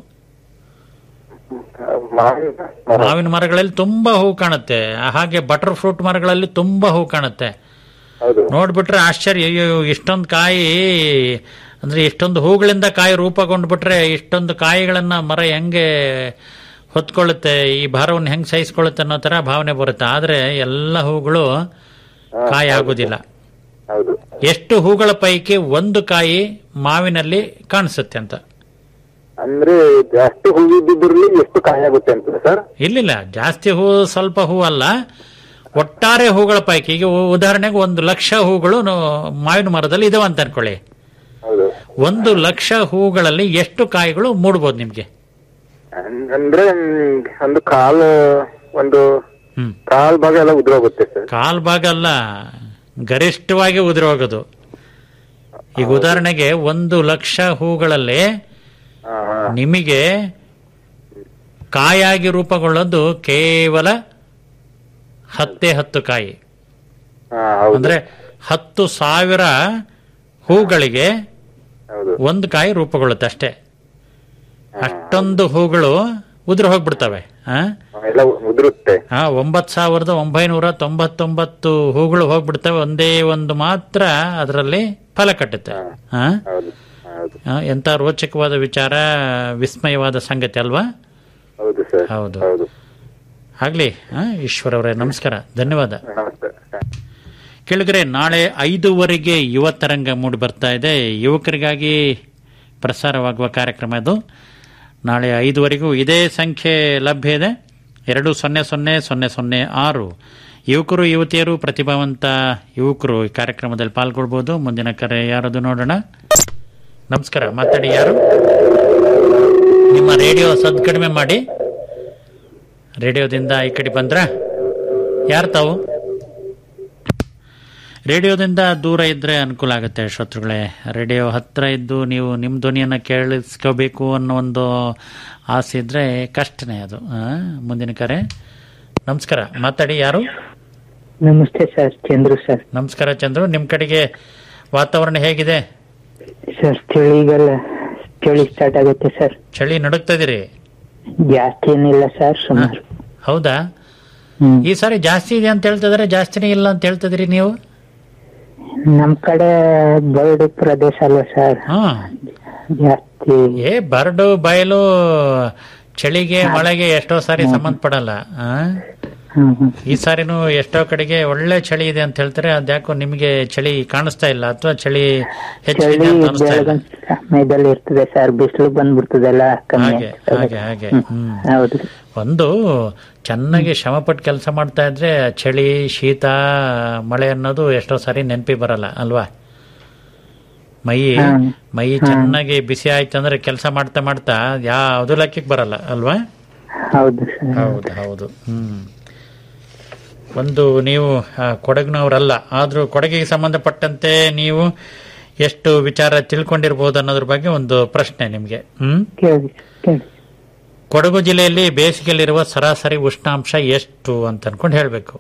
ಮಾವಿನ ಮರ. ಮಾವಿನ ಮರಗಳಲ್ಲಿ ತುಂಬಾ ಹೂ ಕಾಣುತ್ತೆ ಹಾಗೆ ಬಟರ್ ಫ್ರೂಟ್ ಮರಗಳಲ್ಲಿ ತುಂಬಾ ಹೂ ಕಾಣುತ್ತೆ ಹೌದು ನೋಡ್ಬಿಟ್ರೆ ಆಶ್ಚರ್ಯ ಅಯ್ಯೋ ಇಷ್ಟೊಂದು ಕಾಯಿ ಅಂದ್ರೆ ಇಷ್ಟೊಂದು ಹೂಗಳಿಂದ ಕಾಯಿ ರೂಪುಗೊಂಡ್ಬಿಟ್ರೆ ಇಷ್ಟೊಂದು ಕಾಯಿಗಳನ್ನ ಮರ ಹೆಂಗೆ ಹೊತ್ಕೊಳ್ಳುತ್ತೆ ಈ ಭಾರವನ್ನು ಹೆಂಗ್ ಸಹಿಸ್ಕೊಳ್ಳುತ್ತೆ ಅನ್ನೋ ತರ ಭಾವನೆ ಬರುತ್ತೆ ಆದ್ರೆ ಎಲ್ಲ ಹೂಗಳು ಕಾಯಿ ಆಗುದಿಲ್ಲ ಹೌದು ಎಷ್ಟು ಹೂಗಳ ಪೈಕಿ ಒಂದು ಕಾಯಿ ಮಾವಿನಲ್ಲಿ ಕಾಣಿಸುತ್ತೆ ಅಂತ ಅಂದ್ರೆ ಜಾಸ್ತಿ ಹೂವಿದ್ದಿದ್ರಲ್ಲಿ ಎಷ್ಟು ಕಾಯಿ ಆಗುತ್ತೆ ಅಂತ ಸರ್ ಇಲ್ಲಿಲ್ಲ ಜಾಸ್ತಿ ಹೂ ಸ್ವಲ್ಪ ಹೂ ಅಲ್ಲ ಒಟ್ಟಾರೆ ಹೂಗಳ ಪೈಕಿ ಈಗ ಉ- ಉದಾಹರಣೆಗೆ ಒಂದು ಲಕ್ಷ ಹೂಗಳು ನ- ಮಾವಿನ ಮರದಲ್ಲಿ ಇದಾವೆ ಅಂತ ಅನ್ಕೊಳ್ಳಿ ಹೌದು ಒಂದು ಲಕ್ಷ ಹೂಗಳಲ್ಲಿ ಎಷ್ಟು ಕಾಯಿಗಳು ಮೂಡ್ಬೋದು ನಿಮ್ಗೆ ಅನ್- ಅಂದ್ರೆ ಮ್, ಒಂದು ಕಾಲು ಒಂದು ಹ್ಮ್ ಕಾಲ್ ಭಾಗ ಎಲ್ಲ ಉದ್ರೋಗುತ್ತೆ ಸರ್ ಕಾಲ್ ಭಾಗ ಅಲ್ಲ ಗರಿಷ್ಠವಾಗಿ ಉದುರಿ ಹೋಗೋದು ಈಗ ಉದಾಹರಣೆಗೆ ಒಂದು ಲಕ್ಷ ಹೂಗಳಲ್ಲಿ ಹಾ ಹಾ ನಿಮಗೆ ಕಾಯಾಗಿ ರೂಪುಗೊಳ್ಳೋದು ಕೇವಲ ಹತ್ತೇ ಹತ್ತು ಕಾಯಿ ಹಾ ಹೌದು ಅಂದ್ರೆ ಹತ್ತು ಸಾವಿರ ಹೂಗಳಿಗೆ ಹೌದು ಒಂದು ಕಾಯಿ ರೂಪುಗೊಳ್ಳುತ್ತೆ ಅಷ್ಟೇ ಅಷ್ಟೊಂದು ಹೂಗಳು ಉದುರು ಹೋಗ್ಬಿಡ್ತವೆ ಆ? ಎಲ್ಲ ಉದುರುತ್ತೆ ಆ ಒಂಬತ್ ಸಾವಿರದ ಒಂಬೈನೂರ ತೊಂಬತ್ತೊಂಬತ್ತು ಹೂಗಳು ಹೋಗ್ಬಿಡ್ತವೆ ಒಂದೇ ಒಂದು ಮಾತ್ರ ಅದರಲ್ಲಿ ಫಲ ಕಟ್ಟುತ್ತೆ ಆ? ಹೌದು ಹೌದು ಆ, ಎಂತ ರೋಚಕವಾದ ವಿಚಾರ ವಿಸ್ಮಯವಾದ ಸಂಗತಿ ಅಲ್ವಾ ಹೌದು ಸರ್ ಹೌದು. ಹೌದು ಆಗ್ಲಿ ಆ, ಈಶ್ವರ್ ಅವರೇ ನಮಸ್ಕಾರ ಧನ್ಯವಾದ ನಮಸ್ತೆ ಕೇಳಿದ್ರೆ ನಾಳೆ ಐದೂವರೆಗೆ ಯುವ ತರಂಗ ಮೂಡಿ ಬರ್ತಾ ಇದೆ ಯುವಕರಿಗಾಗಿ ಪ್ರಸಾರವಾಗುವ ಕಾರ್ಯಕ್ರಮ ಇದು ನಾಳೆ ಐದುವರೆಗೂ ಇದೇ ಸಂಖ್ಯೆ ಲಭ್ಯ ಇದೆ ಎರಡು ಸೊನ್ನೆ ಸೊನ್ನೆ ಸೊನ್ನೆ ಸೊನ್ನೆ ಆರು ಯುವಕರು ಯುವತಿಯರು ಪ್ರತಿಭಾವಂತ ಯುವಕರು ಈ ಕಾರ್ಯಕ್ರಮದಲ್ಲಿ ಪಾಲ್ಗೊಳ್ಬಹುದು ಮುಂದಿನ ಕರೆ ಯಾರದು ನೋಡೋಣ ನಮಸ್ಕಾರ ಮಾತಾಡಿ ಯಾರು ನಿಮ್ಮ ರೇಡಿಯೋ ಸದ್ ಕಡಿಮೆ ಮಾಡಿ ರೇಡಿಯೋದಿಂದ ಈ ಕಡೆ ಬಂದ್ರ ಯಾರು ತಾವು ರೇಡಿಯೋದಿಂದ ದೂರ ಇದ್ರೆ ಅನುಕೂಲ ಆಗುತ್ತೆ ಶ್ರೋತೃಗಳೇ ರೇಡಿಯೋ ಹತ್ರ ಇದ್ದು ನೀವು ನಿಮ್ಮ ಧ್ವನಿಯನ್ನ ಕೇಳಿಸ್ಕೋಬೇಕು ಅನ್ನೋ ಒಂದು ಆಸೆ ಇದ್ರೆ ಕಷ್ಟನೇ ಅದು ಆ, ಮುಂದಿನ ಕರೆ ನಮಸ್ಕಾರ ಮಾತಾಡಿ ಯಾರು ನಮಸ್ತೆ ಸರ್ ಚಂದ್ರು ಸರ್ ನಮಸ್ಕಾರ ಚಂದ್ರು ನಿಮ್ ಕಡೆಗೆ ವಾತಾವರಣ ಹೇಗಿದೆ ಸರ್ ಚಳಿಗೆಲ್ಲ ಚಳಿ ಸ್ಟಾರ್ಟ್ ಆಗುತ್ತೆ ಸರ್ ಚಳಿ ನಡುಗ್ತಾ ಇದೀರಿ ಜಾಸ್ತಿ ಏನಿಲ್ಲ ಸರ್ ಸುಮಾರು ಹೌದಾ ಹ್ಮ್ ಈ ಸಾರಿ ಜಾಸ್ತಿ ಇದೆ ಅಂತ ಹೇಳ್ತಿದಾರೆ ಜಾಸ್ತಿನೇ ಇಲ್ಲ ಅಂತ ಹೇಳ್ತಿದ್ರಿ ನೀವು ನಮ್ ಕಡೆ ಬರಡು ಪ್ರದೇಶ ಅಲ್ವಾ ಸರ್ ಹಾ ಜಾಸ್ತಿ ಏ ಬರಡು ಬಯಲು ಚಳಿಗೆ ಮಳೆಗೆ ಎಷ್ಟೋ ಸಾರಿ ಸಂಬಂಧ ಪಡಲ್ಲ ಆ? ಹ್ಮ್ ಹ್ಮ್. ಈ ಸಾರಿನೂ ಎಷ್ಟೋ ಕಡೆಗೆ ಒಳ್ಳೆ ಚಳಿ ಇದೆ ಅಂತ ಹೇಳ್ತಾರೆ ಅದ್ಯಾಕೋ ನಿಮಗೆ ಚಳಿ ಕಾಣಿಸ್ತಾ ಇಲ್ಲ ಅಥವಾ ಚಳಿ ಹೆಚ್ಚಿದೆ ಚಳಿ ಅಂತ ಅನಿಸ್ತಾ ಇಲ್ಲ ಬೆಳಗಿನ ಸಮಯದಲ್ಲಿ ಇರ್ತದೆ ಸರ್ ಬಿಸಿಲು ಬಂದ್ಬಿಡ್ತದಲ್ಲ ಕಮ್ಮಿ ಹಾಗೆ ಆಗ್ತದೆ. ಹಾಗೆ ಹಾಗೆ ಹ್ಮ್. ಹ್ಮ್ ಹೌದು ಒಂದು ಚೆನ್ನಾಗಿ ಶ್ರಮಪಟ್ಟು ಕೆಲಸ ಮಾಡ್ತಾ ಇದ್ರೆ ಚಳಿ ಶೀತ ಮಳೆ ಅನ್ನೋದು ಎಷ್ಟೋ ಸಾರಿ ನೆನಪಿ ಬರಲ್ಲ ಅಲ್ವಾ ಮೈ ಹ್ಮ್. ಮೈ ಚೆನ್ನಾಗಿ ಬಿಸಿ ಆಯ್ತು ಅಂದ್ರೆ ಕೆಲಸ ಮಾಡ್ತಾ ಮಾಡ್ತಾ ಯಾವ್ದು ಲೆಕ್ಕಕ್ಕೆ ಬರಲ್ಲ ಅಲ್ವಾ ಹೌದು ಸರ್ ಹೌದು ಹೌದು ಹ್ಮ್ ಒಂದು ನೀವು ಆ, ಕೊಡಗಿನವರಲ್ಲ ಆದ್ರೂ ಕೊಡಗಿಗೆ ಸಂಬಂಧಪಟ್ಟಂತೆ ನೀವು ಎಷ್ಟು ವಿಚಾರ ತಿಳ್ಕೊಂಡಿರ್ಬೋದು ಅನ್ನೋದ್ರ ಬಗ್ಗೆ ಒಂದು ಪ್ರಶ್ನೆ ನಿಮ್ಗೆ ಹ್ಮ್ ಕೇಳಿ ಕೇಳಿ ಕೊಡಗು ಜಿಲ್ಲೆಯಲ್ಲಿ ಬೇಸಿಗೆಯಲ್ಲಿರುವ ಸರಾಸರಿ ಉಷ್ಣಾಂಶ ಎಷ್ಟು ಅಂತ ಅನ್ಕೊಂಡು ಹೇಳ್ಬೇಕು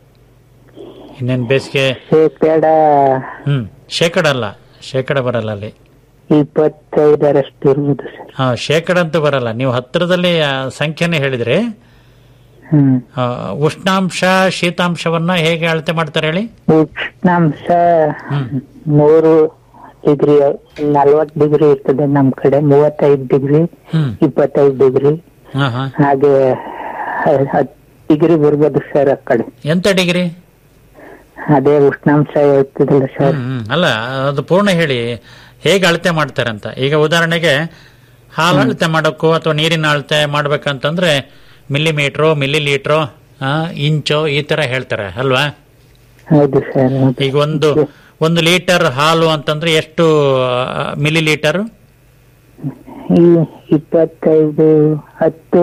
ಇನ್ನೇನ್ ಬೇಸಿಗೆ ಶೇಕಡ ಹ್ಮ್ ಶೇಕಡ ಅಲ್ಲ ಶೇಕಡ ಬರಲ್ಲ ಅಲ್ಲಿ ಇಪ್ಪತ್ತೈದರಷ್ಟು ಇರ್ಬೋದು ಸರ್ ಹಾ ಶೇಕಡ ಅಂತೂ ಬರಲ್ಲ ನೀವು ಹತ್ತಿರದಲ್ಲಿ ಆ ಸಂಖ್ಯೆನೇ ಹೇಳಿದ್ರಿ ಹ್ಮ್ ಆ, ಉಷ್ಣಾಂಶ ಶೀತಾಂಶವನ್ನ ಹೇಗೆ ಅಳತೆ ಮಾಡ್ತಾರೆ ಹೇಳಿ ಉಷ್ಣಾಂಶ ಮೂರು ಡಿಗ್ರಿ ನಲ್ವತ್ತು ಡಿಗ್ರಿ ಇರ್ತದೆ ನಮ್ ಕಡೆ ಮೂವತ್ತೈದು ಡಿಗ್ರಿ ಹ್ಮ್ ಇಪ್ಪತ್ತೈದು ಡಿಗ್ರಿ ಹಾ ಹಾ ಹಾಗೆ ಹ- ಹತ್ತು ಡಿಗ್ರಿ ಬರ್ಬೋದು ಸರ್ ಆ ಕಡೆ ಎಂತ ಡಿಗ್ರಿ ಅದೇ ಉಷ್ಣಾಂಶ ಇರ್ತದಲ್ಲ ಸರ್ ಹ್ಮ್, ಹ್ಮ್. ಅಲ್ಲ ಅದು ಪೂರ್ಣ ಹೇಳಿ ಹೇಗೆ ಅಳತೆ ಮಾಡ್ತಾರೆ ಅಂತ ಈಗ ಉದಾಹರಣೆಗೆ ಹಾಲು ಅಳತೆ ಮಾಡೋಕ್ಕೂ ಅಥವಾ ನೀರಿನ ಅಳತೆ ಮಾಡ್ಬೇಕಂತಂದ್ರೆ ಮಿಲಿಮೀಟ್ರು ಮಿಲಿ ಲೀಟ್ರು ಇಂಚು ಈ ತರ ಹೇಳ್ತಾರೆ ಅಲ್ವಾ ಹೌದು ಸರ್ ಹೌದು ಈಗ ಒಂದು ಒಂದು ಲೀಟರ್ ಹಾಲು ಅಂತಂದ್ರೆ ಎಷ್ಟು ಮಿಲಿ ಲೀಟರ್ ಈ ಇಪ್ಪತ್ತೈದು ಹತ್ತು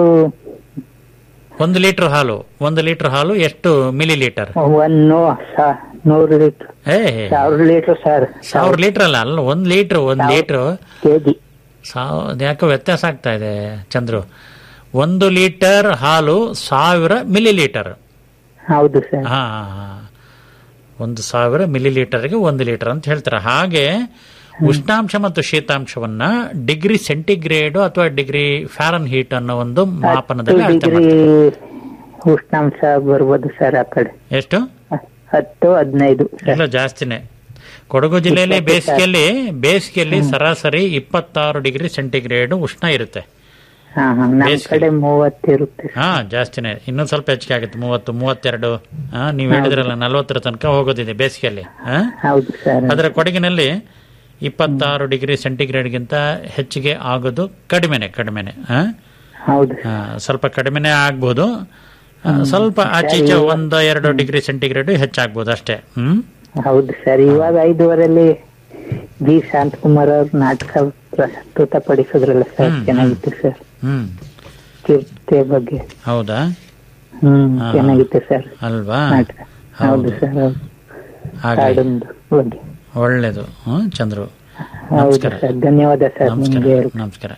ಒಂದು ಲೀಟರ್ ಹಾಲು ಒಂದು ಲೀಟರ್ ಹಾಲು ಎಷ್ಟು ಮಿಲಿ ಲೀಟರ್ ಒಂದು ಸಾ- ನೂರು ಲೀಟರ್ ಏ ಸಾವಿರ ಲೀಟರ್ ಸರ್ ಸಾವಿರ ಲೀಟರ್ ಅಲ್ಲ ಅಲ್ಲ ಒಂದ್ ಲೀಟರ್ ಒಂದ್ ಲೀಟರ್ ಕೆಜಿ ಸಾವ್ ಯಾಕೋ ವ್ಯತ್ಯಾಸ ಆಗ್ತಾ ಇದೆ ಚಂದ್ರು ಒಂದು ಲೀಟರ್ ಹಾಲು ಸಾವಿರ ಮಿಲಿ ಲೀಟರ್ ಹೌದು ಸರ್ ಹಾ ಹಾ, ಹಾ. ಒಂದು ಸಾವಿರ ಮಿಲಿ ಲೀಟರ್ಗೆ ಒಂದು ಲೀಟರ್ ಅಂತ ಹೇಳ್ತಾರೆ ಹಾಗೆ ಉಷ್ಣಾಂಶ ಮತ್ತು ಶೀತಾಂಶವನ್ನ ಡಿಗ್ರಿ ಸೆಂಟಿಗ್ರೇಡ್ ಅಥವಾ ಡಿಗ್ರಿ ಫ್ಯಾರನ್ ಹೀಟ್ ಅನ್ನೋ ಒಂದು ಹತ್ತು ಮಾಪನದಲ್ಲಿ ಅಳತೆ ಡಿಗ್ರಿ ಮಾಡ್ತಾರೆ ಉಷ್ಣಾಂಶ ಬರ್ಬೋದು ಸರ್ ಆ ಕಡೆ ಎಷ್ಟು ಹತ್ತು ಹದಿನೈದು ಸರ್ ಇಲ್ಲ ಜಾಸ್ತಿನೇ ಕೊಡಗು ಜಿಲ್ಲೆಯಲ್ಲಿ ಇಪ್ಪತ್ತು ಬೇಸಿಗೆಯಲ್ಲಿ ಬೇಸಿಗೆಯಲ್ಲಿ ಸರಾಸರಿ ಇಪ್ಪತ್ತಾರು ಡಿಗ್ರಿ ಸೆಂಟಿಗ್ರೇಡ್ ಉಷ್ಣ ಇರುತ್ತೆ ಹಾ ಹಾ ನಮ್ ಬೇಸಿಗೆ. ಕಡೆ ಮೂವತ್ತು ಇರುತ್ತೆ ಹಾ ಜಾಸ್ತಿನೇ ಇನ್ನೊಂದ್ ಸ್ವಲ್ಪ ಹೆಚ್ಚಿಗೆ ಆಗುತ್ತೆ ಮೂವತ್ತು ಮೂವತ್ತೆರಡು ಹಾ ನೀವ್ ಹೇಳಿದ್ರಲ್ಲ ನಲ್ವತ್ತರ ತನಕ ಹೋಗೋದಿದೆ ಬೇಸಿಗೆಯಲ್ಲಿ ಹಾ ಹೌದು ಸರ್ ಅದರ ಕೊಡಗಿನಲ್ಲಿ ಇಪ್ಪತ್ತಾರು ಡಿಗ್ರಿ ಸೆಂಟಿಗ್ರೇಡ್ಗಿಂತ ಹೆಚ್ಚಿಗೆ ಆಗೋದು ಕಡಿಮೆನೆ ಕಡಿಮೆನೆ ಹಾ? ಹೌದು ಹಾ, ಸ್ವಲ್ಪ ಕಡಿಮೆನೆ ಆಗ್ಬೋದು ಆ, ಸ್ವಲ್ಪ ಆಚೆ ಈಚೆ ಒಂದು ಎರಡು ಡಿಗ್ರಿ ಸೆಂಟಿಗ್ರೇಡ್ ಹೆಚ್ಚಾಗ್ಬೋದು ಅಷ್ಟೇ ಹ್ಮ್ ಹೌದು ಸರ್ ಇವಾಗ ಐದುವರೆಲ್ಲಿ ಬಿ ಶಾಂತಕುಮಾರ್ ಅವ್ರ ನಾಟಕ ಪ್ರಸ್ತುತ ಪಡಿಸಿದ್ರಲ್ಲ ಸರ್ ಹ್ಮ್, ಚೆನ್ನಾಗಿತ್ತು ಸರ್ ಹ್ಮ್ ಚಿರತೆ ಬಗ್ಗೆ ಹೌದಾ ಹ್ಮ್ ಹಾ. ಚೆನ್ನಾಗಿತ್ತು ಸರ್ ಅಲ್ವಾ ನಾಟಕ ಹೌದು ಹೌದು ಸರ್ ಹೌದು ಹಾಗೆ ಕಾಡೊಂದು ಬಗ್ಗೆ ಒಳ್ಳೇದು ಹ್ಮ್ ಚಂದ್ರು ಹೌದು ನಮಸ್ಕಾರ ಸರ್ ಧನ್ಯವಾದ ಸರ್ ನಮಸ್ಕಾರ ನಿಮ್ಗೆ ನಮಸ್ಕಾರ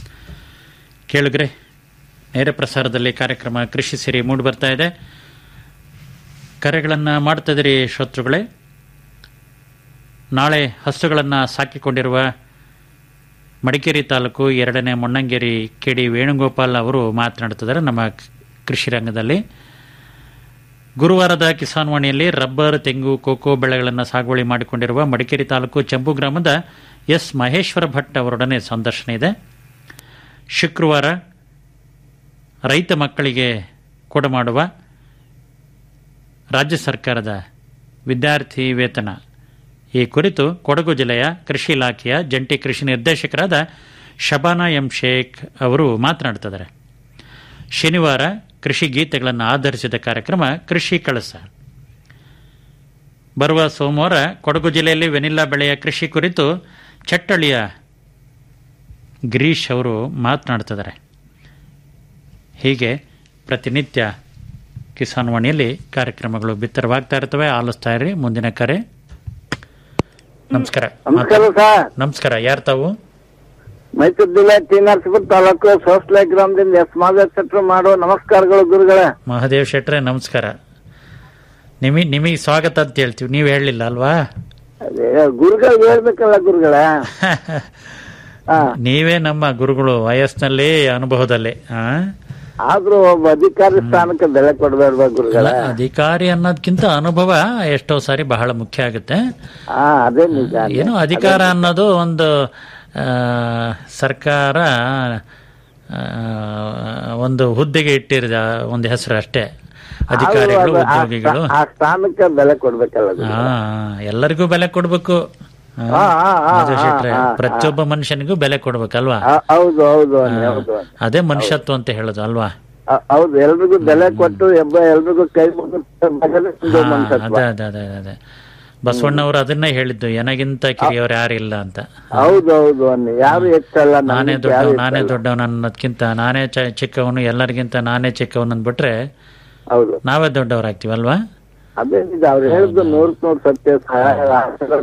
ಕೇಳಿದ್ರೆ ನೇರ ಪ್ರಸಾರದಲ್ಲಿ ಕಾರ್ಯಕ್ರಮ ಕೃಷಿ ಸಿರಿ ಮೂಡಿ ಬರ್ತಾ ಇದೆ ಕರೆಗಳನ್ನ ಮಾಡ್ತಿದ್ರಿ ಶ್ರೋತೃಗಳೇ ನಾಳೆ ಹಸುಗಳನ್ನ ಸಾಕಿಕೊಂಡಿರುವ ಮಡಿಕೇರಿ ತಾಲೂಕು ಎರಡನೇ ಮೊಣ್ಣಂಗೇರಿ ಕೆ ಡಿ ವೇಣುಗೋಪಾಲ್ ಅವರು ಮಾತನಾಡ್ತಿದ್ದಾರೆ ನಮ್ಮ ಕೃಷಿ ರಂಗದಲ್ಲಿ ಗುರುವಾರದ ಕಿಸಾನ್ ವಾಣಿಯಲ್ಲಿ ರಬ್ಬರ್ ತೆಂಗು ಕೋಕೋ ಬೆಳೆಗಳನ್ನು ಸಾಗುವಳಿ ಮಾಡಿಕೊಂಡಿರುವ ಮಡಿಕೇರಿ ತಾಲೂಕು ಚಂಬು ಗ್ರಾಮದ ಎಸ್ ಮಹೇಶ್ವರ ಭಟ್ ಅವರೊಡನೆ ಸಂದರ್ಶನ ಇದೆ ಶುಕ್ರವಾರ ರೈತ ಮಕ್ಕಳಿಗೆ ಕೊಡಮಾಡುವ ರಾಜ್ಯ ಸರ್ಕಾರದ ವಿದ್ಯಾರ್ಥಿ ವೇತನ ಈ ಕುರಿತು ಕೊಡಗು ಜಿಲ್ಲೆಯ ಕೃಷಿ ಇಲಾಖೆಯ ಜಂಟಿ ಕೃಷಿ ನಿರ್ದೇಶಕರಾದ ಶಬಾನಾ ಎಂ ಶೇಖ್ ಅವರು ಮಾತನಾಡ್ತಿದ್ದಾರೆ ಶನಿವಾರ ಕೃಷಿ ಗೀತೆಗಳನ್ನು ಆಧರಿಸಿದ ಕಾರ್ಯಕ್ರಮ ಕೃಷಿ ಕಳಸ ಬರುವ ಸೋಮವಾರ ಕೊಡಗು ಜಿಲ್ಲೆಯಲ್ಲಿ ವೆನಿಲ್ಲಾ ಬೆಳೆಯ ಕೃಷಿ ಕುರಿತು ಚಟ್ಟಳಿಯ ಗಿರೀಶ್ ಅವರು ಮಾತನಾಡ್ತಿದ್ದಾರೆ ಹೀಗೆ ಪ್ರತಿನಿತ್ಯ ಕಿಸಾನ್ ವಾಣಿಯಲ್ಲಿ ಕಾರ್ಯಕ್ರಮಗಳು ಬಿತ್ತರವಾಗ್ತಾ ಇರ್ತವೆ ಆಲಿಸ್ತಾ ಇರಿ ಮುಂದಿನ ಕರೆ ನಮಸ್ಕಾರ ನಮಸ್ಕಾರ ಸರ್ ನಮಸ್ಕಾರ ಯಾರು ತಾವು ಮೈಸೂರು ಜಿಲ್ಲೆ ಟಿ ನರಸೀಪುರ ತಾಲೂಕು ಸೋಸ್ಲೆ ಗ್ರಾಮದಿಂದ ಎಸ್ ಮಾದೇವ್ ಮಾಡೋ ನಮಸ್ಕಾರಗಳು ಗುರುಗಳೇ ಮಹಾದೇವ್ ಶೆಟ್ರೆ ನಮಸ್ಕಾರ ನಿಮಿ ನಿಮಗೆ ಸ್ವಾಗತ ಅಂತ ಹೇಳ್ತೀವಿ ನೀವು ಹೇಳಲಿಲ್ಲ ಅಲ್ವಾ ಅದೇ ಗುರುಗಳಿಗೆ ಹೇಳ್ಬೇಕಲ್ಲ ಗುರುಗಳೇ ಹಾ ನೀವೇ ನಮ್ಮ ಗುರುಗಳು ವಯಸ್ಸಿನಲ್ಲಿ ಅನುಭವದಲ್ಲಿ ಆ? ಆದ್ರೂ ಒಬ್ಬ ಅಧಿಕಾರಿ ಸ್ಥಾನಕ್ಕೆ ಬೆಲೆ ಕೊಡ್ಬೇಡ್ವಾ ಅಲ್ಲ, ಗುರುಗಳೇ ಅಧಿಕಾರಿ ಅನ್ನೋದ್ಕಿಂತ ಅನುಭವ ಎಷ್ಟೋ ಸಾರಿ ಬಹಳ ಮುಖ್ಯ ಆಗುತ್ತೆ ಹಾ ಅದೇ ನಿಜ ಏನು ಅಧಿಕಾರ ಅನ್ನೋದು ಒಂದು ಆ, ಸರ್ಕಾರ ಆ, ಒಂದು ಹುದ್ದೆಗೆ ಇಟ್ಟಿರಿದ ಒಂದು ಹೆಸರು ಅಷ್ಟೇ ಅಧಿಕಾರಿಗಳು ಆದ್ರೂ ಅದು ಆ ಉದ್ಯೋಗಿಗಳು ಸ್ಥಾ- ಆ ಸ್ಥಾನಕ್ಕೆ ಬೆಲೆ ಕೊಡ್ಬೇಕಲ್ಲ ಗುರು. ಹಾ ಎಲ್ಲರಿಗೂ ಬೆಲೆ ಕೊಡ್ಬೇಕು ಆ, ಹಾ, ಹಾ, ಹಾ, ಮಧು ಶೆಟ್ರೆ, ಹಾ, ಹಾ, ಪ್ರತಿಯೊಬ್ಬ ಮನುಷ್ಯನಿಗೂ ಬೆಲೆ ಕೊಡ್ಬೇಕಲ್ವಾ ಆ, ಹೌದು ಹೌದು ಅನ್ನಿ, ಹೌದು ಅನ್ನಿ. ಅದೇ ಮನುಷ್ಯತ್ವ ಅಂತ ಹೇಳೋದು ಅಲ್ವಾ ಆ, ಹೌದು ಎಲ್ರಿಗೂ ಬೆಲೆ ಕೊಟ್ಟು ಎಬ್ಬ ಎಲ್ರಿಗೂ ಕೈ ಮುಗಿದ ಮಗನೇ ಒಂದು ಹಾ, ಮನುಷ್ಯತ್ವ. ಅದೇ ಅದೇ ಅದೇ ಅದೇ ಬಸವಣ್ಣವರು ಅದನ್ನೇ ಹೇಳಿದ್ದು ನನಗಿಂತ ಕಿರಿಯವರು ಯಾರಿಲ್ಲ ಅಂತ ಹೌದು ಹೌದು ಅನ್ನಿ ಯಾರು ಹೆಚ್ಚಲ್ಲ ನಾನೇ ನಮ್ಗಿಂತ ಯಾರು ದೊಡ್ಡವ ನಾನೇ ಹೆಚ್ಚಲ್ಲ. ದೊಡ್ಡವನು ಅನ್ನೋದ್ಕಿಂತ ನಾನೇ ಚ- ಚಿಕ್ಕವನು ಎಲ್ಲರಿಗಿಂತ ನಾನೇ ಚಿಕ್ಕವನು ಅಂದ್ಬಿಟ್ರೆ ಹೌದು ನಾವೇ ದೊಡ್ಡವರಾಗ್ತೀವಲ್ವಾ ಅದೇ ನಿಜ ಅವ್ರು ಹೇಳಿದ್ದು ನೂರಕ್ ನೂರು ಸತ್ಯ ಸಹಾಯ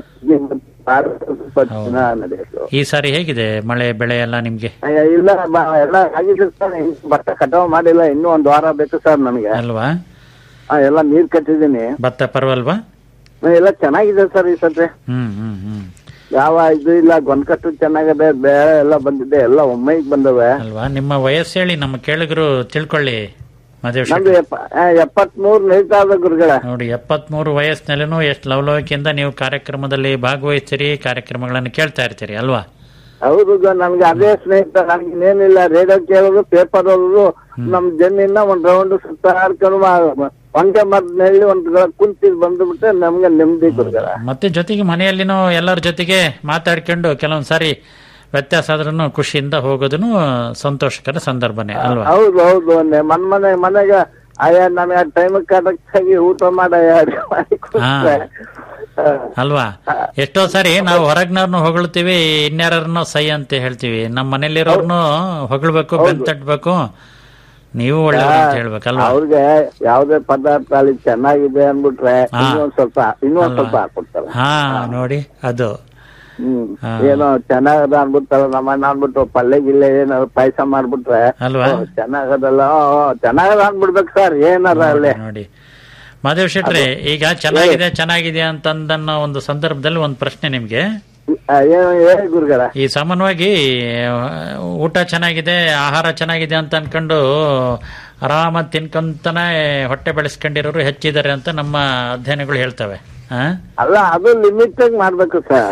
ನಡೆಯೋದು ಈ ಸಾರಿ ಹೇಗಿದೆ ಮಳೆ ಬೆಳೆ ಎಲ್ಲ ನಿಮ್ಗೆ ಅಯ್ಯ, ಇಲ್ಲ ಬ- ಎಲ್ಲ ಆಗಿದೆ ಸರ್ ಇನ್ನು ಭತ್ತ ಕಟಾವ್ ಮಾಡಿಲ್ಲ ಇನ್ನೂ ಒಂದ್ ವಾರ ಬೇಕು ಸರ್ ನಮ್ಗೆ ಅಲ್ವಾ ಆ, ಎಲ್ಲ ನೀರ್ ಕಟ್ಟಿದೀನಿ ಭತ್ತ ಪರವಲ್ವಾ ಎಲ್ಲ ಚೆನ್ನಾಗಿದೆ ಸರ್ ಈ ಸತಿ ಹ್ಮ್ ಹ್ಮ್ ಹ್ಮ್ ಯಾವ ಇದು ಇಲ್ಲ ಗೊನ್ಕಟ್ಟು ಚೆನ್ನಾಗದೆ ಬೇಳೆ ಎಲ್ಲ ಬಂದಿದೆ ಎಲ್ಲ ಒಮ್ಮೆಗೆ ಬಂದವೆ ಅಲ್ವಾ ನಿಮ್ಮ ವಯಸ್ಸು ಹೇಳಿ ನಮ್ಮ ಕೇಳಿಗರು ತಿಳ್ಕೊಳ್ಳಿ ಮಹದೇವ್ ನಮ್ದು ಶೆಟ್ಟಿ ಎಪ್ಪ ಎಪ್ಪತ್ಮೂರು ನಡೀತಾ ಇದೆ ಗುರುಗಳ ನೋಡಿ ಎಪ್ಪತ್ಮೂರು ವಯಸ್ಸಿನಲ್ಲೂ ಎಷ್ಟು ಲವಲವಿಕೆಯಿಂದ ನೀವು ಕಾರ್ಯಕ್ರಮದಲ್ಲಿ ಭಾಗವಹಿಸ್ತೀರಿ ಕಾರ್ಯಕ್ರಮಗಳನ್ನು ಕೇಳ್ತಾ ಇರ್ತೀರಿ ಅಲ್ವಾ ಹೌದು ಗ- ನನ್ಗೆ ಅದೇ ಸ್ನೇಹಿತ ನನ್ಗೆ ಇನ್ನೇನಿಲ್ಲ ರೇಡಿಯೋ ಕೇಳೋದು ಪೇಪರ್ ಓದೋದು ನಮ್ ಜಮೀನ ಒಂದ್ ರೌಂಡ್ ಸುತ್ತಾಡ್ಕೊಂಡು ಮಾ- ಹೊಂಗೆ ಮರದ ನೆಳ್ಳಿ ಒಂದ್ ಕುಂತಿದ್ ಬಂದ್ಬಿಟ್ರೆ ನಮ್ಗೆ ನೆಮ್ಮದಿ ಗುರುಗಳ ಮತ್ತೆ ಜೊತೆಗೆ ಮನೆಯಲ್ಲಿನೂ ಎಲ್ಲರ ಜೊತೆಗೆ ಮಾತಾಡ್ಕೊಂಡು ಕೆಲವೊಂದ್ ಸಾರಿ ವ್ಯತ್ಯಾಸ ಆದ್ರೂ ಖುಷಿಯಿಂದ ಹೋಗೋದನ್ನು ಸಂತೋಷಕರ ಸಂದರ್ಭನೇ ಅಲ್ವಾ ಹೌದು ಹೌದು ನೆ- ಮನ್ ಮನೆ ಮನೆಗೆ ಅಯ್ಯ ನನಗೆ ಟೈಮ್ ಕರೆಕ್ಟ್ ಆಗಿ ಊಟ ಮಾಡಯ್ಯ ಅಡ್ಗೆ ಮಾಡಿ ಕೊಡ್ತಾರೆ. ಹಾ. ಅಲ್ವಾ ಎಷ್ಟೋ ಸಾರಿ ನಾವು ಹೊರಗ್ನವ್ರನ್ನ ಹೊಗಳ್ತೀವಿ ಇನ್ಯಾರನ್ನೋ ಸೈ ಅಂತ ಹೇಳ್ತೀವಿ ನಮ್ಮ ಮನೇಲಿರೋರ್ನು ಹೊಗಳ್ಬೇಕು ಬೆನ್ ತಟ್ಬೇಕು ನೀವು ಒಳ್ಳೆಯವರು ಅಂತ ಹೇಳ್ಬೇಕಲ್ವಾ ಅವ್ರಿಗೆ ಯಾವ್ದೇ ಪದಾರ್ಥ ಅಲ್ಲಿ ಚೆನ್ನಾಗಿದೆ ಅನ್ಬಿಟ್ರೆ ಹಾ. ಇನ್ನೊಂದ್ ಸ್ವಲ್ಪ ಇನ್ನೊಂದ್ ಅಲ್ವಾ? ಸ್ವಲ್ಪ ಹಾಕ್ಬಿಡ್ತಾರೆ ಹಾ ನೋಡಿ ಅದು ಹ್ಮ್ ಹಾ. ಏನೋ ಚೆನ್ನಾಗದ ಅನ್ಬಿಡ್ತಾರ ನಮ್ಮ ಅಣ್ಣ ಅನ್ಬಿಟ್ಟು ಪಲ್ಯ ಗಿಲ್ಲೆ ಏನಾದ್ರು ಪಾಯಸ ಮಾಡ್ಬಿಟ್ರೆ ಅಲ್ವಾ? ಓ, ಚೆನ್ನಾಗದಲ್ಲ ಓ, ಚೆನ್ನಾಗದ ಅನ್ಬಿಡ್ಬೇಕು ಸರ್ ಏನಾರ ಅಲ್ಲೇ ನೋಡಿ ಮಾದೇವ್ ಶೆಟ್ರೆ ಈಗ ಚೆನ್ನಾಗಿದೆ ಚೆನ್ನಾಗಿದೆ ಅಂತಂದನ್ನೋ ಒಂದು ಸಂದರ್ಭದಲ್ಲಿ ಒಂದು ಪ್ರಶ್ನೆ ನಿಮ್ಗೆ ಆ, ಏನು ಹೇಳಿ ಗುರುಗಳ ಈ ಸಾಮಾನ್ಯವಾಗಿ ಆ, ಊಟ ಚೆನ್ನಾಗಿದೆ ಆಹಾರ ಚೆನ್ನಾಗಿದೆ ಅಂತ ಅನ್ಕೊಂಡು ಆರಾಮಾಗಿ ತಿನ್ಕೊಂತಾನೆ ಹೊಟ್ಟೆ ಬೆಳೆಸ್ಕೊಂಡಿರೋರು ಹೆಚ್ಚಿದ್ದಾರೆ ಅಂತ ನಮ್ಮ ಅಧ್ಯಯನಗಳು ಹೇಳ್ತವೆ ಆ? ಅಲ್ಲ ಅದು ಲಿಮಿಟ್ ಆಗಿ ಮಾಡ್ಬೇಕು ಸರ್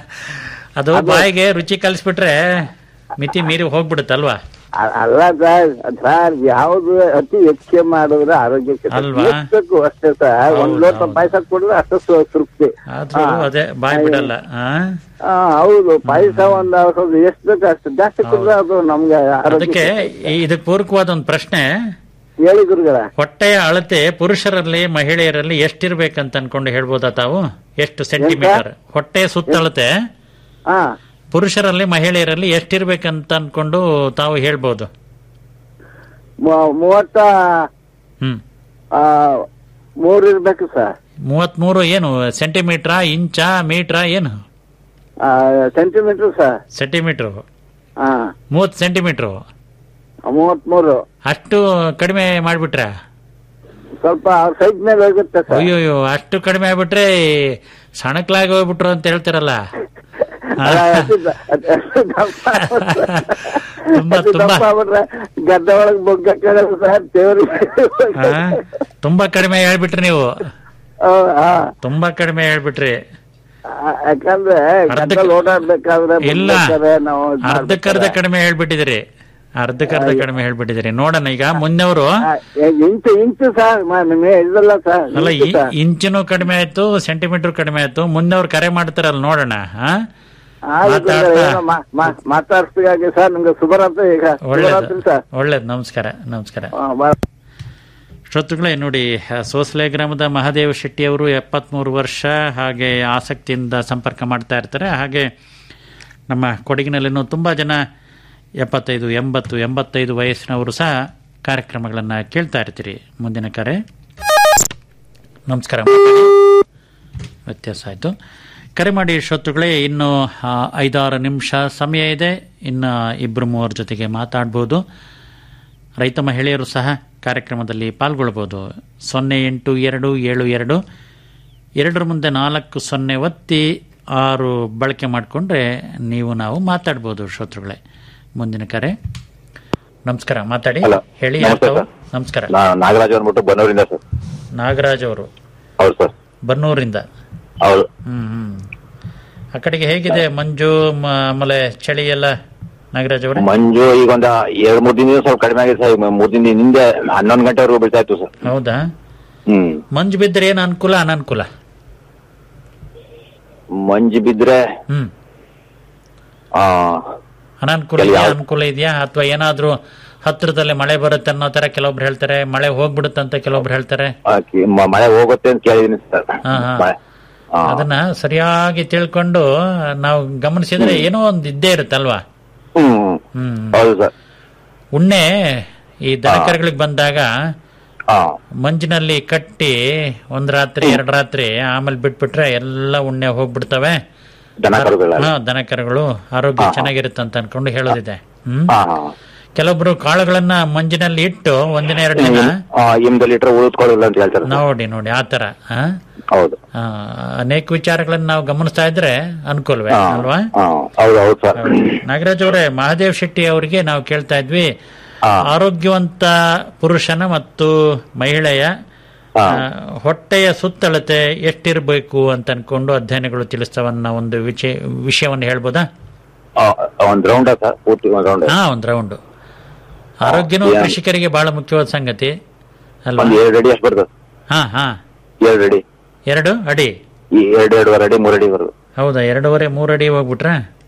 ಅದು ಬಾಯಿಗೆ ರುಚಿ ಕಲಿಸ್ಬಿಟ್ರೆ ಮಿತಿ ಮೀರಿ ಹೋಗ್ಬಿಡುತ್ತಲ್ವಾ ಅ- ಅಲ್ಲ ಸರ್ ಸರ್ ಯಾವ್ದು ಅತಿ ಹೆಚ್ಚಿಗೆ ಮಾಡಿದ್ರೆ ಆರೋಗ್ಯಕ್ಕೆ ಅಲ್ವಾ? ಎಷ್ಟು ಅಷ್ಟೇ ಸರ್ ಒಂದ್ ಲೋಟ ಪಾಯಸ ಕುಡಿದ್ರೆ ಅಷ್ಟು ಸು- ತೃಪ್ತಿ ಆದ್ರೂ ಹಾ. ಅದೇ ಬಾಯಿ ಬಿಡಲ್ಲ ಆ? ಆ, ಹೌದು ಪಾಯಸ ಒಂದ್ ಸ್ವಲ್ಪ ಎಷ್ಟು ಬೇಕು ಅಷ್ಟು ಜಾಸ್ತಿ ಕುಡಿದ್ರೆ ಅದು ನಮ್ಗೆ ಅದಕ್ಕೆ ಆರೋಗ್ಯ ಈ- ಇದಕ್ಕೆ ಪೂರಕವಾದ ಒಂದು ಪ್ರಶ್ನೆ ಹೇಳಿ ಗುರುಗಳ ಹೊಟ್ಟೆಯ ಅಳತೆ ಪುರುಷರಲ್ಲಿ ಮಹಿಳೆಯರಲ್ಲಿ ಎಷ್ಟಿರ್ಬೇಕಂತ ಅನ್ಕೊಂಡು ಹೇಳ್ಬೋದಾ ತಾವು ಎಷ್ಟು ಸೆಂಟಿಮೀಟರ್ ಹೊಟ್ಟೆಯ ಸುತ್ತಳತೆ ಹಾ ಪುರುಷರಲ್ಲಿ ಮಹಿಳೆಯರಲ್ಲಿ ಎಷ್ಟಿರ್ಬೇಕಂತ ಅನ್ಕೊಂಡು ತಾವು ಹೇಳ್ಬೋದು ಮೂ- ಮೂವತ್ತ ಹ್ಮ್ ಆ, ಮೂರ್ ಇರ್ಬೇಕು ಸರ್ ಮೂವತ್ಮೂರು ಏನು ಸೆಂಟಿಮೀಟ್ರಾ ಇಂಚಾ ಮೀಟ್ರಾ ಏನು ಸೆಂಟಿಮೀಟರ್ ಸರ್ ಸೆಂಟಿಮೀಟ್ರು ಹಾ ಮೂವತ್ತು ಸೆಂಟಿಮೀಟ್ರು ಮೂವತ್ಮೂರು ಅಷ್ಟು ಕಡಿಮೆ ಮಾಡ್ಬಿಟ್ರೆ ಸ್ವಲ್ಪ ಸೈಜ್ ಮೇಲೆ ಹೋಗುತ್ತೆ ಸರ್ ಅಯ್ಯೋಯ್ಯೋ ಅಷ್ಟು ಕಡಿಮೆ ಆಗ್ಬಿಟ್ರೆ ಸಣಕ್ಲಾಗಿ ಹೋಗ್ಬಿಟ್ರು ಅಂತ ಹೇಳ್ತಿರಲ್ಲ ಅಲ್ಲ, ಅತಿ ದ- ಅತಿ- ಅತಿ ದಪ್ಪ ತುಂಬಾ- ಅತಿ ತುಂಬಾ. ದಪ್ಪ ಆಗ್ಬಿಟ್ರೆ ಗದ್ದೆ ಒಳಗ್ ಬೊಗ್ಗಕ್ಕಾಗಲ್ಲ ಸರ್ ದೇವ್ರಿಗೆ ಆ? ತುಂಬಾ ಕಡಿಮೆ ಹೇಳ್ಬಿಟ್ರಿ ನೀವು ಆ, ಆ. ತುಂಬಾ ಕಡಿಮೆ ಹೇಳ್ಬಿಟ್ರಿ ಆ, ಯಾಕಂದ್ರೆ ಅರ್ಧಕ್ಕೆ- ಗದ್ದೆ ಓಡಾಡ್ಬೇಕಾದ್ರೆ ಇಲ್ಲ ಬರ್ಬೇಕಾದ್ರೆ ನಾವು ಇದ್ ಅರ್ಧಕ್ಕರ್ಧ ಮಾಡ್ಬೇಕಾದ್ರೆ, ಕಡಿಮೆ ಹೇಳ್ಬಿಟ್ಟಿದಿರಿ ಅರ್ಧಕ್ಕರ್ಧ ಕಡಿಮೆ ಹೇಳ್ಬಿಟ್ಟಿದಿರಿ ನೋಡೋಣ ಈಗ ಮುಂದೆವರು ಆ, ಏ, ಇಂಚು ಇಂಚು ಸರ್ ನಿಮಗೆ ಇದಲ್ಲ ಸರ್ ಅಲ್ಲ ಇಂಚು ಈ- ಸರ್. ಇಂಚಿನೂ ಕಡಿಮೆ ಆಯ್ತು ಸೆಂಟಿಮೀಟರ್ ಕಡಿಮೆ ಆಯ್ತು ಮುಂದೆವ್ರು ಕರೆ ಮಾಡ್ತಾರಲ್ಲ ನೋಡೋಣ ಆ? ಆಯ್ತು ಮಾತಾಡ್ತಾ- ಗುರುಗಳೇ, ಏನೋ ಮಾ- ಮಾ- ಮಾತಾಡ್ಸ್ಬೇಕಾಗಿ ಸರ್ ನಿಮ್ಗೆ ಶುಭರಾತ್ರಿ ಈಗ ಒಳ್ಳೇದು ಶುಭರಾತ್ರಿ ಸರ್ ಒಳ್ಳೇದು ನಮಸ್ಕಾರ ನಮಸ್ಕಾರ ಆ, ಬಾ- ಶ್ರೋತೃಗಳೇ ನೋಡಿ ಆ, ಸೋಸಲೆ ಗ್ರಾಮದ ಮಹಾದೇವ ಶೆಟ್ಟಿ ಅವರು ಎಪ್ಪತ್ಮೂರು ವರ್ಷ ಹಾಗೆ ಆಸಕ್ತಿಯಿಂದ ಸಂಪರ್ಕ ಮಾಡ್ತಾ ಇರ್ತಾರೆ ಹಾಗೆ ನಮ್ಮ ಕೊಡಗಿನಲ್ಲಿನೂ ತುಂಬ ಜನ ಎಪ್ಪತ್ತೈದು ಎಂಬತ್ತು ಎಂಬತ್ತೈದು ವಯಸ್ಸಿನವರು ಸಹ ಕಾರ್ಯಕ್ರಮಗಳನ್ನು ಕೇಳ್ತಾ ಇರ್ತೀರಿ ಮುಂದಿನ ಕರೆ ನಮಸ್ಕಾರ ವ್ಯತ್ಯಾಸ ಆಯಿತು ಕರೆ ಮಾಡಿ ಶ್ರೋತೃಗಳೇ ಇನ್ನು ಆ, ಐದಾರು ನಿಮಿಷ ಸಮಯ ಇದೆ ಇನ್ನು ಇಬ್ಬರು ಮೂವರ ಜೊತೆಗೆ ಮಾತಾಡ್ಬೋದು ರೈತ ಮಹಿಳೆಯರು ಸಹ ಕಾರ್ಯಕ್ರಮದಲ್ಲಿ ಪಾಲ್ಗೊಳ್ಬೋದು ಸೊನ್ನೆ ಎಂಟು ಎರಡು ಏಳು ಎರಡು ಎರಡರ ಮುಂದೆ ನಾಲ್ಕು ಸೊನ್ನೆ ಒತ್ತಿ ಆರು ಬಳಕೆ ಮಾಡಿಕೊಂಡ್ರೆ ನೀವು ನಾವು ಮಾತಾಡ್ಬೋದು ಶ್ರೋತೃಗಳೇ ಮುಂದಿನ ಕರೆ ನಮಸ್ಕಾರ ಮಾತಾಡಿ ಹಲೋ. ಹೇಳಿ ನಮಸ್ತೆ ಯಾರು ತಾವು? ಸರ್. ನಮಸ್ಕಾರ ನಾ ನಾಗರಾಜ್ ಅಂದ್ಬಿಟ್ಟು ಬನ್ನೂರಿಂದ ಸರ್ ನಾಗರಾಜ್ ಅವರು ಹೌದು ಸರ್ ಬನ್ನೂರಿಂದ ಹೌದು ಹ್ಮ್ ಹ್ಮ್ ಆ ಕಡೆಗೆ ಹೇಗಿದೆ ಮಂಜು ಮ- ಆಮೇಲೆ ಚಳಿ ಎಲ್ಲ ನಾಗರಾಜ್ ಅವರೇ ಮಂಜು ಈಗ ಒಂದ ಎರಡ್ ಮೂರ್ ದಿನದಿಂದ ಸ್ವಲ್ಪ ಕಡಿಮೆ ಆಗಿದೆ ಸರ್ ಈಗ ಮೂರ್ ದಿನ ಹಿಂದೆ ಹನ್ನೊಂದು ಗಂಟೆವರೆಗೂ ಬೀಳ್ತಾ ಇತ್ತು ಸರ್ ಹೌದಾ ಹ್ಮ್ ಮಂಜು ಬಿದ್ದರೆ ಏನು ಅನುಕೂಲ ಅನನುಕೂಲ ಮಂಜು ಬಿದ್ರೆ ಹ್ಮ್ ಆ ಅನಾನುಕೂಲ ಎಲ್ಲಿ ಇದೆಯಾ ಯಾವ- ಅನುಕೂಲ ಇದೆಯಾ ಅಥವಾ ಏನಾದ್ರೂ ಹತ್ರದಲ್ಲಿ ಮಳೆ ಬರುತ್ತೆ ಅನ್ನೋ ತರ ಕೆಲವೊಬ್ರು ಹೇಳ್ತಾರೆ ಮಳೆ ಹೋಗ್ಬಿಡುತ್ತೆ ಅಂತ ಕೆಲವೊಬ್ರು ಹೇಳ್ತಾರೆ ಆ, ಕಿ- ಮ- ಮಳೆ ಹೋಗುತ್ತೆ ಅಂತ ಕೇಳಿದೀನಿ ಸರ್ ಹಾ, ಹಾ. ಮಳೆ ಆ, ಅದನ್ನ ಸರಿಯಾಗಿ ತಿಳ್ಕೊಂಡು ನಾವು ಗಮನಿಸಿದ್ರೆ ಏನೋ ಒಂದು ಇದ್ದೇ ಇರುತ್ತಲ್ವಾ ಹ್ಮ್ ಹ್ಮ್ ಹೌದು ಸರ್ ಉಣ್ಣೆ ಈ ದನಕರುಗಳಿಗೆ ಬಂದಾಗ ಹಾ ಮಂಜಿನಲ್ಲಿ ಕಟ್ಟಿ ಒಂದ್ ರಾತ್ರಿ ಎರಡ್ ರಾತ್ರಿ ಆಮೇಲೆ ಬಿಟ್ಬಿಟ್ರೆ ಎಲ್ಲ ಉಣ್ಣೆ ಹೋಗ್ಬಿಡ್ತವೆ ದನ ಕರುಗಳ ಹಾ ದನಕರುಗಳು ಆರೋಗ್ಯ ಚೆನ್ನಾಗಿರುತ್ತೆ ಅಂತ ಅನ್ಕೊಂಡು ಹೇಳೋದಿದೆ ಹ್ಮ್ ಹಾ ಹಾ ಕೆಲವೊಬ್ರು ಕಾಳುಗಳನ್ನ ಮಂಜಿನಲ್ಲಿ ಇಟ್ಟು ಒಂದಿನ ಎರಡು ದಿನ ಎಂಟು ಲೀಟರ್ ಉಳಿದ್ಕೊಳ್ಳಿಲ್ಲ ಅಂತ ಹೇಳ್ತಾರೆ ಸರ್. ನೋಡಿ ನೋಡಿ ಆತರ ಆ? ಹೌದು ಆ, ಅನೇಕ ವಿಚಾರಗಳನ್ನು ನಾವು ಗಮನಿಸ್ತಾ ಇದ್ರೆ ಅನುಕೂಲವೇ ಹಾ, ಅಲ್ವಾ ಹಾ, ಹೌದು ಹೌದು ಸರ್ ಹೌದು. ನಾಗರಾಜ್ ಅವರೇ ಮಹಾದೇವ್ ಶೆಟ್ಟಿ ಅವರಿಗೆ ನಾವು ಕೇಳ್ತಾ ಇದ್ವಿ ಹಾ. ಆರೋಗ್ಯವಂತ ಪುರುಷನ ಮತ್ತು ಮಹಿಳೆಯ ಹಾ. ಆ, ಹೊಟ್ಟೆಯ ಸುತ್ತಳತೆ ಎಷ್ಟಿರಬೇಕು ಅಂತ ಅನ್ಕೊಂಡು ಅಧ್ಯಯನಗಳು ತಿಳಿಸ್ತವನ್ನ ಒಂದು ವಿಷಯ ವಿಷಯವನ್ನು ಹೇಳ್ಬೋದಾ ಆ, ಒಂದ್ ರೌಂಡ್ ಸರ್ ಪೂರ್ತಿ ಒಂದ್ ರೌಂಡ್ ಹಾ ಒಂದು ರೌಂಡ್ ಆರೋಗ್ಯನೂ ಯಾ- ಕೃಷಿಕರಿಗೆ ಬಹಳ ಮುಖ್ಯವಾದ ಸಂಗತಿ ಅಲ್ವಾ ಒಂದ್ ಎರಡು ಅಡಿ ಅಷ್ಟು ಬರ್ತದೆ ಹಾ ಹಾ ಎರಡು ಅಡಿ ಎರಡು ಅಡಿ ಈ ಎರಡು ಎರಡೂವರೆ ಅಡಿ ಮೂರು ಅಡಿ ಬರ್ತದೆ ಹೌದಾ ಎರಡೂವರೆ ಮೂರು ಅಡಿ ಹೋಗ್ಬಿಟ್ರ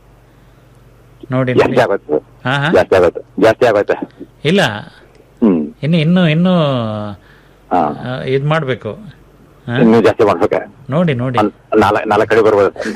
ನೋಡಿ ನೋಡಿ ಜಾಸ್ತಿ ಆಗುತ್ತೆ ಹಾ ಹಾ ಜಾಸ್ತಿ ಆಗುತ್ತೆ ಜಾಸ್ತಿ ಆಗುತ್ತೆ ಇಲ್ಲ ಹ್ಮ್ ಇನ್ನು ಇನ್ನು ಇನ್ನು ಹಾ ಆ, ಇದ್ ಮಾಡ್ಬೇಕು ಹಾ? ಇನ್ನೂ ಜಾಸ್ತಿ ಮಾಡ್ಬೇಕ ನೋಡಿ ನೋಡಿ ನಾಲ್ಕು ನಾಲ್ಕು ಅಡಿ ಬರ್ಬೋದು ಸರ್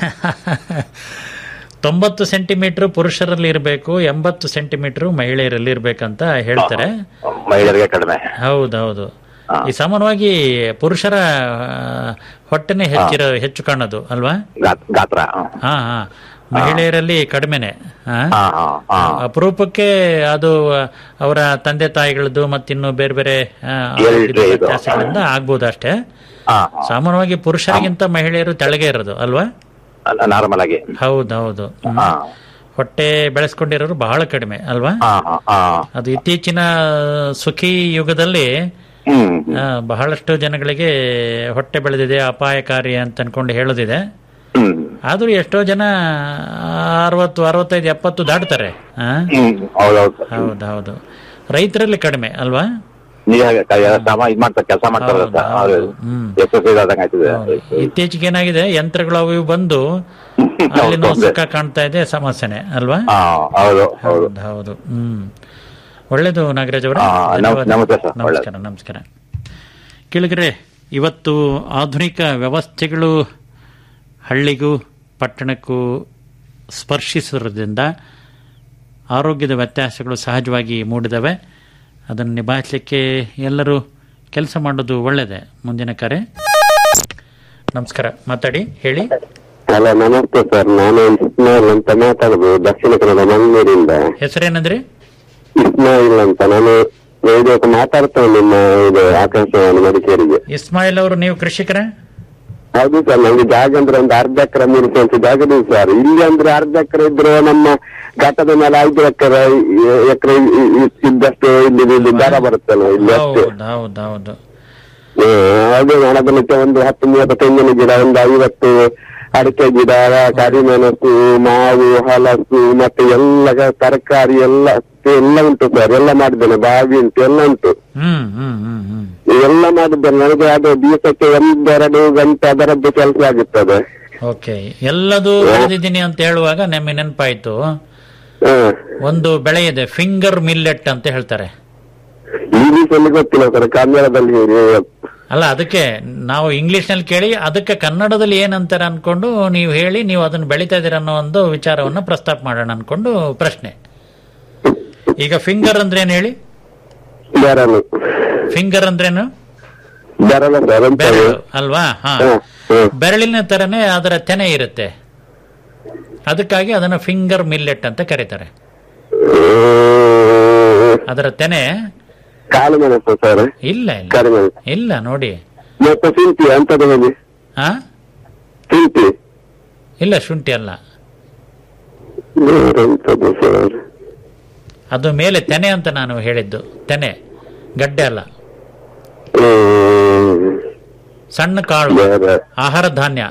ತೊಂಬತ್ತು ಸೆಂಟಿಮೀಟರ್ ಪುರುಷರಲ್ಲಿ ಇರಬೇಕು ಎಂಬತ್ತು ಸೆಂಟಿಮೀಟರ್ ಮಹಿಳೆಯರಲ್ಲಿ ಇರ್ಬೇಕಂತ ಹೇಳ್ತಾರೆ ಮಹಿಳೆಯರಿಗೆ ಕಡಿಮೆ ಹೌದೌದು ಹಾ. ಈ ಸಾಮಾನ್ಯವಾಗಿ ಪುರುಷರ ಆ, ಹೊಟ್ಟೆನೆ ಹೆಚ್ಚಿರೋ ಹೆಚ್ಚು ಕಾಣೋದು ಅಲ್ವಾ ಗಾತ್- ಗಾತ್ರ ಹಾ. ಹಾ ಹಾ ಮಹಿಳೆಯರಲ್ಲಿ ಕಡಿಮೆನೆ ಹಾ ಹಾ ಹಾ ಹಾ ಅಪರೂಪಕ್ಕೆ ಅದು ಅವರ ತಂದೆ ತಾಯಿಗಳದ್ದು ಮತ್ತಿನ್ನು ಬೇರೆ ಬೇರೆ ಆ, ಆರೋಗ್ಯದ ಹೇಳಿದ್ರೆ ಇದು. ವ್ಯತ್ಯಾಸಗಳಿಂದ ಆಗ್ಬೋದು ಅಷ್ಟೇ ಹಾ ಹಾ ಸಾಮಾನ್ಯವಾಗಿ ಪುರುಷರಿಗಿಂತ ಮಹಿಳೆಯರು ತೆಳಗೆ ಇರೋದು ಅಲ್ವಾ ನಾರ್ಮಲ್ ಆಗಿ ಹೌದೌದು ಹ್ಮ್. ಹಾ ಹೊಟ್ಟೆ ಬೆಳೆಸ್ಕೊಂಡಿರೋರು ಬಹಳ ಕಡಿಮೆ ಅಲ್ವಾ ಹಾ ಹಾ ಹಾ ಅದು ಇತ್ತೀಚಿನ ಸುಖಿ ಯುಗದಲ್ಲಿ ಹ್ಮ್ ಆ, ಬಹಳಷ್ಟು ಜನಗಳಿಗೆ ಹೊಟ್ಟೆ ಬೆಳೆದಿದೆ ಅಪಾಯಕಾರಿ ಅಂತ ಅನ್ಕೊಂಡು ಹೇಳೋದಿದೆ ಹ್ಮ್ ಆದ್ರೂ ಎಷ್ಟೋ ಜನ ಅರವತ್ತು ಅರವತ್ತೈದು ಎಪ್ಪತ್ತು ದಾಟ್ತಾರೆ ಆ? ಹ್ಮ್ ಹೌದೌದು ಹೌದೌದು ರೈತರಲ್ಲಿ ಕಡಿಮೆ ಅಲ್ವಾ ನೀವ್ ಹಾಗೆ ಕೈ- ಶ್ರಮ ಇದ್ ಮಾಡ್ತಾರೆ ಕೆಲಸ ಮಾಡ್ತಾರೆ ಹೌದು, ಹೌದು. ಹ್ಮ್. ಎಕ್ಸರ್ಸೈಸ್ ಆದಂಗ ಆಯ್ತದೆ ಹೌದು. ಇತ್ತೀಚೆಗೆ ಏನಾಗಿದೆ ಯಂತ್ರಗಳು ಅವು ಇವು ಬಂದು ಅಲ್ಲಿನೂ ಹೌದು. ಸುಖ ಕಾಣ್ತಾ ಇದೆ ಸಮಸ್ಯೆನೆ ಅಲ್ವಾ ಹಾ ಹೌದು ಹೌದು ಹೌದು ಹೌದು ಹ್ಮ್ ಒಳ್ಳೇದು ನಾಗರಾಜ್ ಅವರೇ ಹಾ, ನಮ್- ಧನ್ಯವಾದ. ನಮಸ್ತೆ ಸರ್, ನಮಸ್ಕಾರ ನಮಸ್ಕಾರ ಕೇಳಿದ್ರೆ ಇವತ್ತು ಆಧುನಿಕ ವ್ಯವಸ್ಥೆಗಳು ಹಳ್ಳಿಗೂ ಪಟ್ಟಣಕ್ಕೂ ಸ್ಪರ್ಶಿಸಿರೋದ್ರಿಂದ ಆರೋಗ್ಯದ ವ್ಯತ್ಯಾಸಗಳು ಸಹಜವಾಗಿ ಮೂಡಿದವೆ ಅದನ್ನು ನಿಭಾಯಿಸಲಿಕ್ಕೆ ಎಲ್ಲರೂ ಕೆಲಸ ಮಾಡೋದು ಒಳ್ಳೆಯದೇ ಮುಂದಿನ ಕರೆ ನಮಸ್ಕಾರ ಮಾತಾಡಿ ಹೇಳಿ ಹಲೋ ನಮಸ್ತೆ ಸರ್ ನಾನು ಇಸ್ಮಾಯಿಲ್ ಅಂತ ಮಾತಾಡುದು ದಕ್ಷಿಣ ಕನ್ನಡ ಮಂಗಳೂರಿಂದ ಹೆಸರೇನಂದ್ರಿ ಇಸ್ಮಾಯಿಲ್ ಅಂತ ನಾನು ಇದಕ್ಕೆ ಮಾತಾಡ್ತೇನೆ ನಿಮ್ಮ ಇದು ಆಕಾಶವಾಣಿ ಮಡಿಕೇರಿಗೆ ಇಸ್ಮಾಯಿಲ್ ಅವರು ನೀವು ಕೃಷಿಕರ ಹೌದು ಸರ್ ನಮ್ಗೆ ಜಾಗ ಅಂದ್ರೆ ಒಂದು ಅರ್ಧ ಎಕರೆ ಮೂರು ಸೆಂಟ್ ಜಾಗ ಇದೆ ಸರ್ ಇಲ್ಲಿ ಅಂದ್ರೆ ಅರ್ಧ ಎಕರೆ ಇದ್ರೆ ನಮ್ಮ ಘಟ್ಟದ ಮೇಲೆ ಐದು ಎಕರೆ ಎಕರೆ ಇದ್ದಷ್ಟು ಇಲ್ಲಿ ಇಲ್ಲಿ ದರ ಬರುತ್ತಲ್ಲ ಇಲ್ಲಿ ಅಷ್ಟೇ ಹೌದು ಹೌದು ಹೌದು ಹ್ಮ್, ಅದೇ ನಾನು ಅದನ್ನ ಒಂದು ಹತ್ತು ಮೂವತ್ತು ತೆಂಗಿನ ಗಿಡ ಒಂದು ಐವತ್ತು ಅಡಿಕೆ ಗಿಡ ಕರಿಮೆಣಸು ಮಾವು ಹಲಸು ಮತ್ತೆ ಎಲ್ಲ ಗ- ತರಕಾರಿ ಎಲ್ಲ ಎಲ್ಲ ಉಂಟು ಸರ್ ಎಲ್ಲ ಮಾಡಿದ್ದೇನೆ ಬಾವಿ ಉಂಟು ಎಲ್ಲ ಉಂಟು ಹ್ಮ್ ಹ್ಮ್ ಹ್ಮ್ ಹ್ಮ್ ಎಲ್ಲ ಮಾಡಿದ್ದೇನೆ ನನಗೆ ಅದು ದಿವಸಕ್ಕೆ ಒಂದೆರಡು ಗಂಟೆ ಅದರದ್ದು ಕೆಲಸ ಆಗುತ್ತದೆ ಓಕೆ ಎಲ್ಲದೂ ಬೆಳೆದಿದ್ದೀನಿ ಅಂತ ಹೇಳುವಾಗ ನಮಗೆ ನೆನಪಾಯ್ತು ಹ್ಮ್ ಒಂದು ಬೆಳೆ ಇದೆ ಫಿಂಗರ್ ಮಿಲ್ಲೆಟ್ ಅಂತ ಹೇಳ್ತಾರೆ ಇಂಗ್ಲಿಷಲ್ಲಿ ಗೊತ್ತಿಲ್ಲ ಸರ್ ಕನ್ನಡದಲ್ಲಿ ಹೇಳಿ. ಅಲ್ಲ ಅದಕ್ಕೆ ನಾವು ಇಂಗ್ಲಿಷ್ ನಲ್ಲಿ ಕೇಳಿ ಅದಕ್ಕೆ ಕನ್ನಡದಲ್ಲಿ ಏನಂತಾರೆ ಅನ್ಕೊಂಡು ನೀವು ಹೇಳಿ ನೀವು ಅದನ್ನ ಬೆಳಿತಾ ಇದೀರ ಅನ್ನೋ ಒಂದು ವಿಚಾರವನ್ನ ಪ್ರಸ್ತಾಪ ಮಾಡೋಣ ಅನ್ಕೊಂಡು ಪ್ರಶ್ನೆ ಈಗ ಫಿಂಗರ್ ಅಂದ್ರೆ ಏನ್ ಹೇಳಿ ಬೆರಳು ಫಿಂಗರ್ ಅಂದ್ರೇನು ಬೆರಳು ಸರ್ ಅಂತ ಬೆರಳು ಅಲ್ವಾ ಹಾ ಹ್ಮ್, ಹ್ಮ್. ಬೆರಳಿನ ತರನೇ ಅದರ ತೆನೆ ಇರುತ್ತೆ ಅದಕ್ಕಾಗಿ ಅದನ್ನ ಫಿಂಗರ್ ಮಿಲ್ಲೆಟ್ ಅಂತ ಕರೀತಾರೆ ಹ್ಮ್. ಅದರ ತೆನೆ ಕಾಳು ಮೆಣಸು ಸರ್ ಇಲ್ಲ ಇಲ್ಲ ಕರಿಮೆಣಸು ಇಲ್ಲ ನೋಡಿ ಮತ್ತೆ ಶುಂಠಿ ಅಂತದ ಹೇಳಿ ಹಾ ಶುಂಠಿ ಇಲ್ಲ ಶುಂಠಿ ಅಲ್ಲ ಎಂತದು ಸರ್ ಅದು ಮೇಲೆ ತೆನೆ ಅಂತ ನಾನು ಹೇಳಿದ್ದು ತೆನೆ ಗಡ್ಡೆ ಅಲ್ಲ ಹ್ಮ್. ಸಣ್ಣ ಕಾಳು ಬೇರೆ. ಆಹಾರ ಧಾನ್ಯ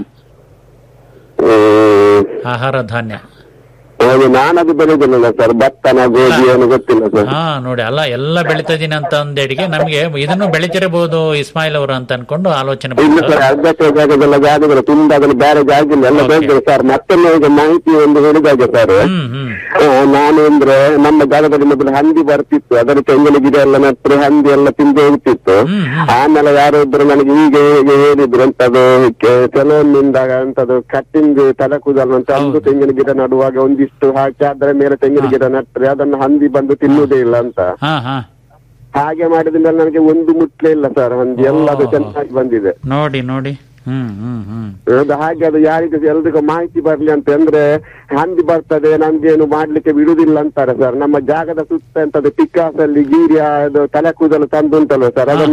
ಹ್ಮ್. ಆಹಾರ ಧಾನ್ಯ ಹೌದು ನಾನದು ಬೆಳೆದಿಲ್ಲ ಸರ್ ಭತ್ತನ ಗೋಧಿ ಏನು ಗೊತ್ತಿಲ್ಲ ಸರ್ ಹಾ ನೋಡಿ ಅಲ್ಲ ಎಲ್ಲ ಬೆಳಿತಾ ಇದೀನಿ ಅಂತ ಒಂದೆಡಿಗೆ ನಮ್ಗೆ ಇದನ್ನು ಬೆಳಿತಿರಬಹುದು ಇಸ್ಮಾಯಿಲ್ ಅವರು ಅಂತ ಅನ್ಕೊಂಡು ಆಲೋಚನೆ ಇಲ್ಲ ಬಂತು ಸರ್ ಅರ್ಧ ಎಕರೆ ಜಾಗದೆಲ್ಲ ಜಾಗಗಳು ತುಂಬಾ ಅದನ್ನು ಬೇರೆ ಜಾಗ ಇಲ್ಲ ಎಲ್ಲ Okay. ಬೆಳೆದಿದೆ ಸರ್ ಮತ್ತೊಮ್ಮೆ ಈಗ ಮಾಹಿತಿ ಒಂದು ಹೇಳಿದಾಗ ಸರ್ ಹ್ಮ್ ಹ್ಮ್ ಆ, ನಾನು ಅಂದ್ರೆ ನಮ್ಮ ಜಾಗದಲ್ಲಿ ಮೊದಲು ಹಂದಿ ಬರ್ತಿತ್ತು ಅದರ ತೆಂಗಿನ ಗಿಡ ಎಲ್ಲ ನೆಟ್ಟರೆ ಹಂದಿ ಎಲ್ಲ ತಿಂದು ಹೋಗ್ತಿತ್ತು ಹ್ಮ್, ಹ್ಮ್. ಆಮೇಲೆ ಯಾರೋ ಇದ್ರು ನನಗೆ ಹೀಗೆ ಹೀಗೆ ಹೇಳಿದ್ರು ಅಂತದು ಸೆಲೂನ್ನಿಂದ ಅಂತದು ಕಟ್ಟಿಂಗ್ ತಲೆ ಕೂದಲು ಅಂತ ಒಂದು ಹೌದು. ತೆಂಗಿನ ಗಿಡ ನಡುವಾಗ ಒಂದಿಷ್ಟು ಹಾಕಿ ಅದರ ಮೇಲೆ ತೆಂಗಿನ ಗಿಡ ನೆಟ್ಟರೆ ಅದನ್ನು ಹಂದಿ ಬಂದು ತಿನ್ನುವುದೇ ಇಲ್ಲ ಅಂತ ಹಾ ಹಾ ಹಾಗೆ ಮಾಡಿದ ಮೇಲೆ ನನಗೆ ಒಂದು ಮುಟ್ಲೇ ಇಲ್ಲ ಸರ್ ಹಂದಿ ಎಲ್ಲ ಅದು ಓ. ಚೆನ್ನಾಗಿ ಬಂದಿದೆ ನೋಡಿ ನೋಡಿ ಹ್ಮ್ ಹ್ಮ್ ಹ್ಮ್ ಅದು ಹಾಗೆ ಅದು ಯಾರಿಗೂ ಎಲ್ರಿಗೂ ಮಾಹಿತಿ ಬರ್ಲಿ ಅಂತ ಅಂದ್ರೆ ಹಂದಿ ಬರ್ತದೆ ನಮ್ಗೇನು ಮಾಡ್ಲಿಕ್ಕೆ ಬಿಡುದಿಲ್ಲ ಅಂತಾರೆ ಸರ್ ನಮ್ಮ ಜಾಗದ ಸುತ್ತ ಅಂತದ್ದು ಪಿಕ್ಕಾಸಲ್ಲಿ ಗೀರಿಯ ಅದು ತಲೆ ಕೂದಲು ತಂದು ಉಂಟಲ್ವ ಸರ್ ಅದನ್ನು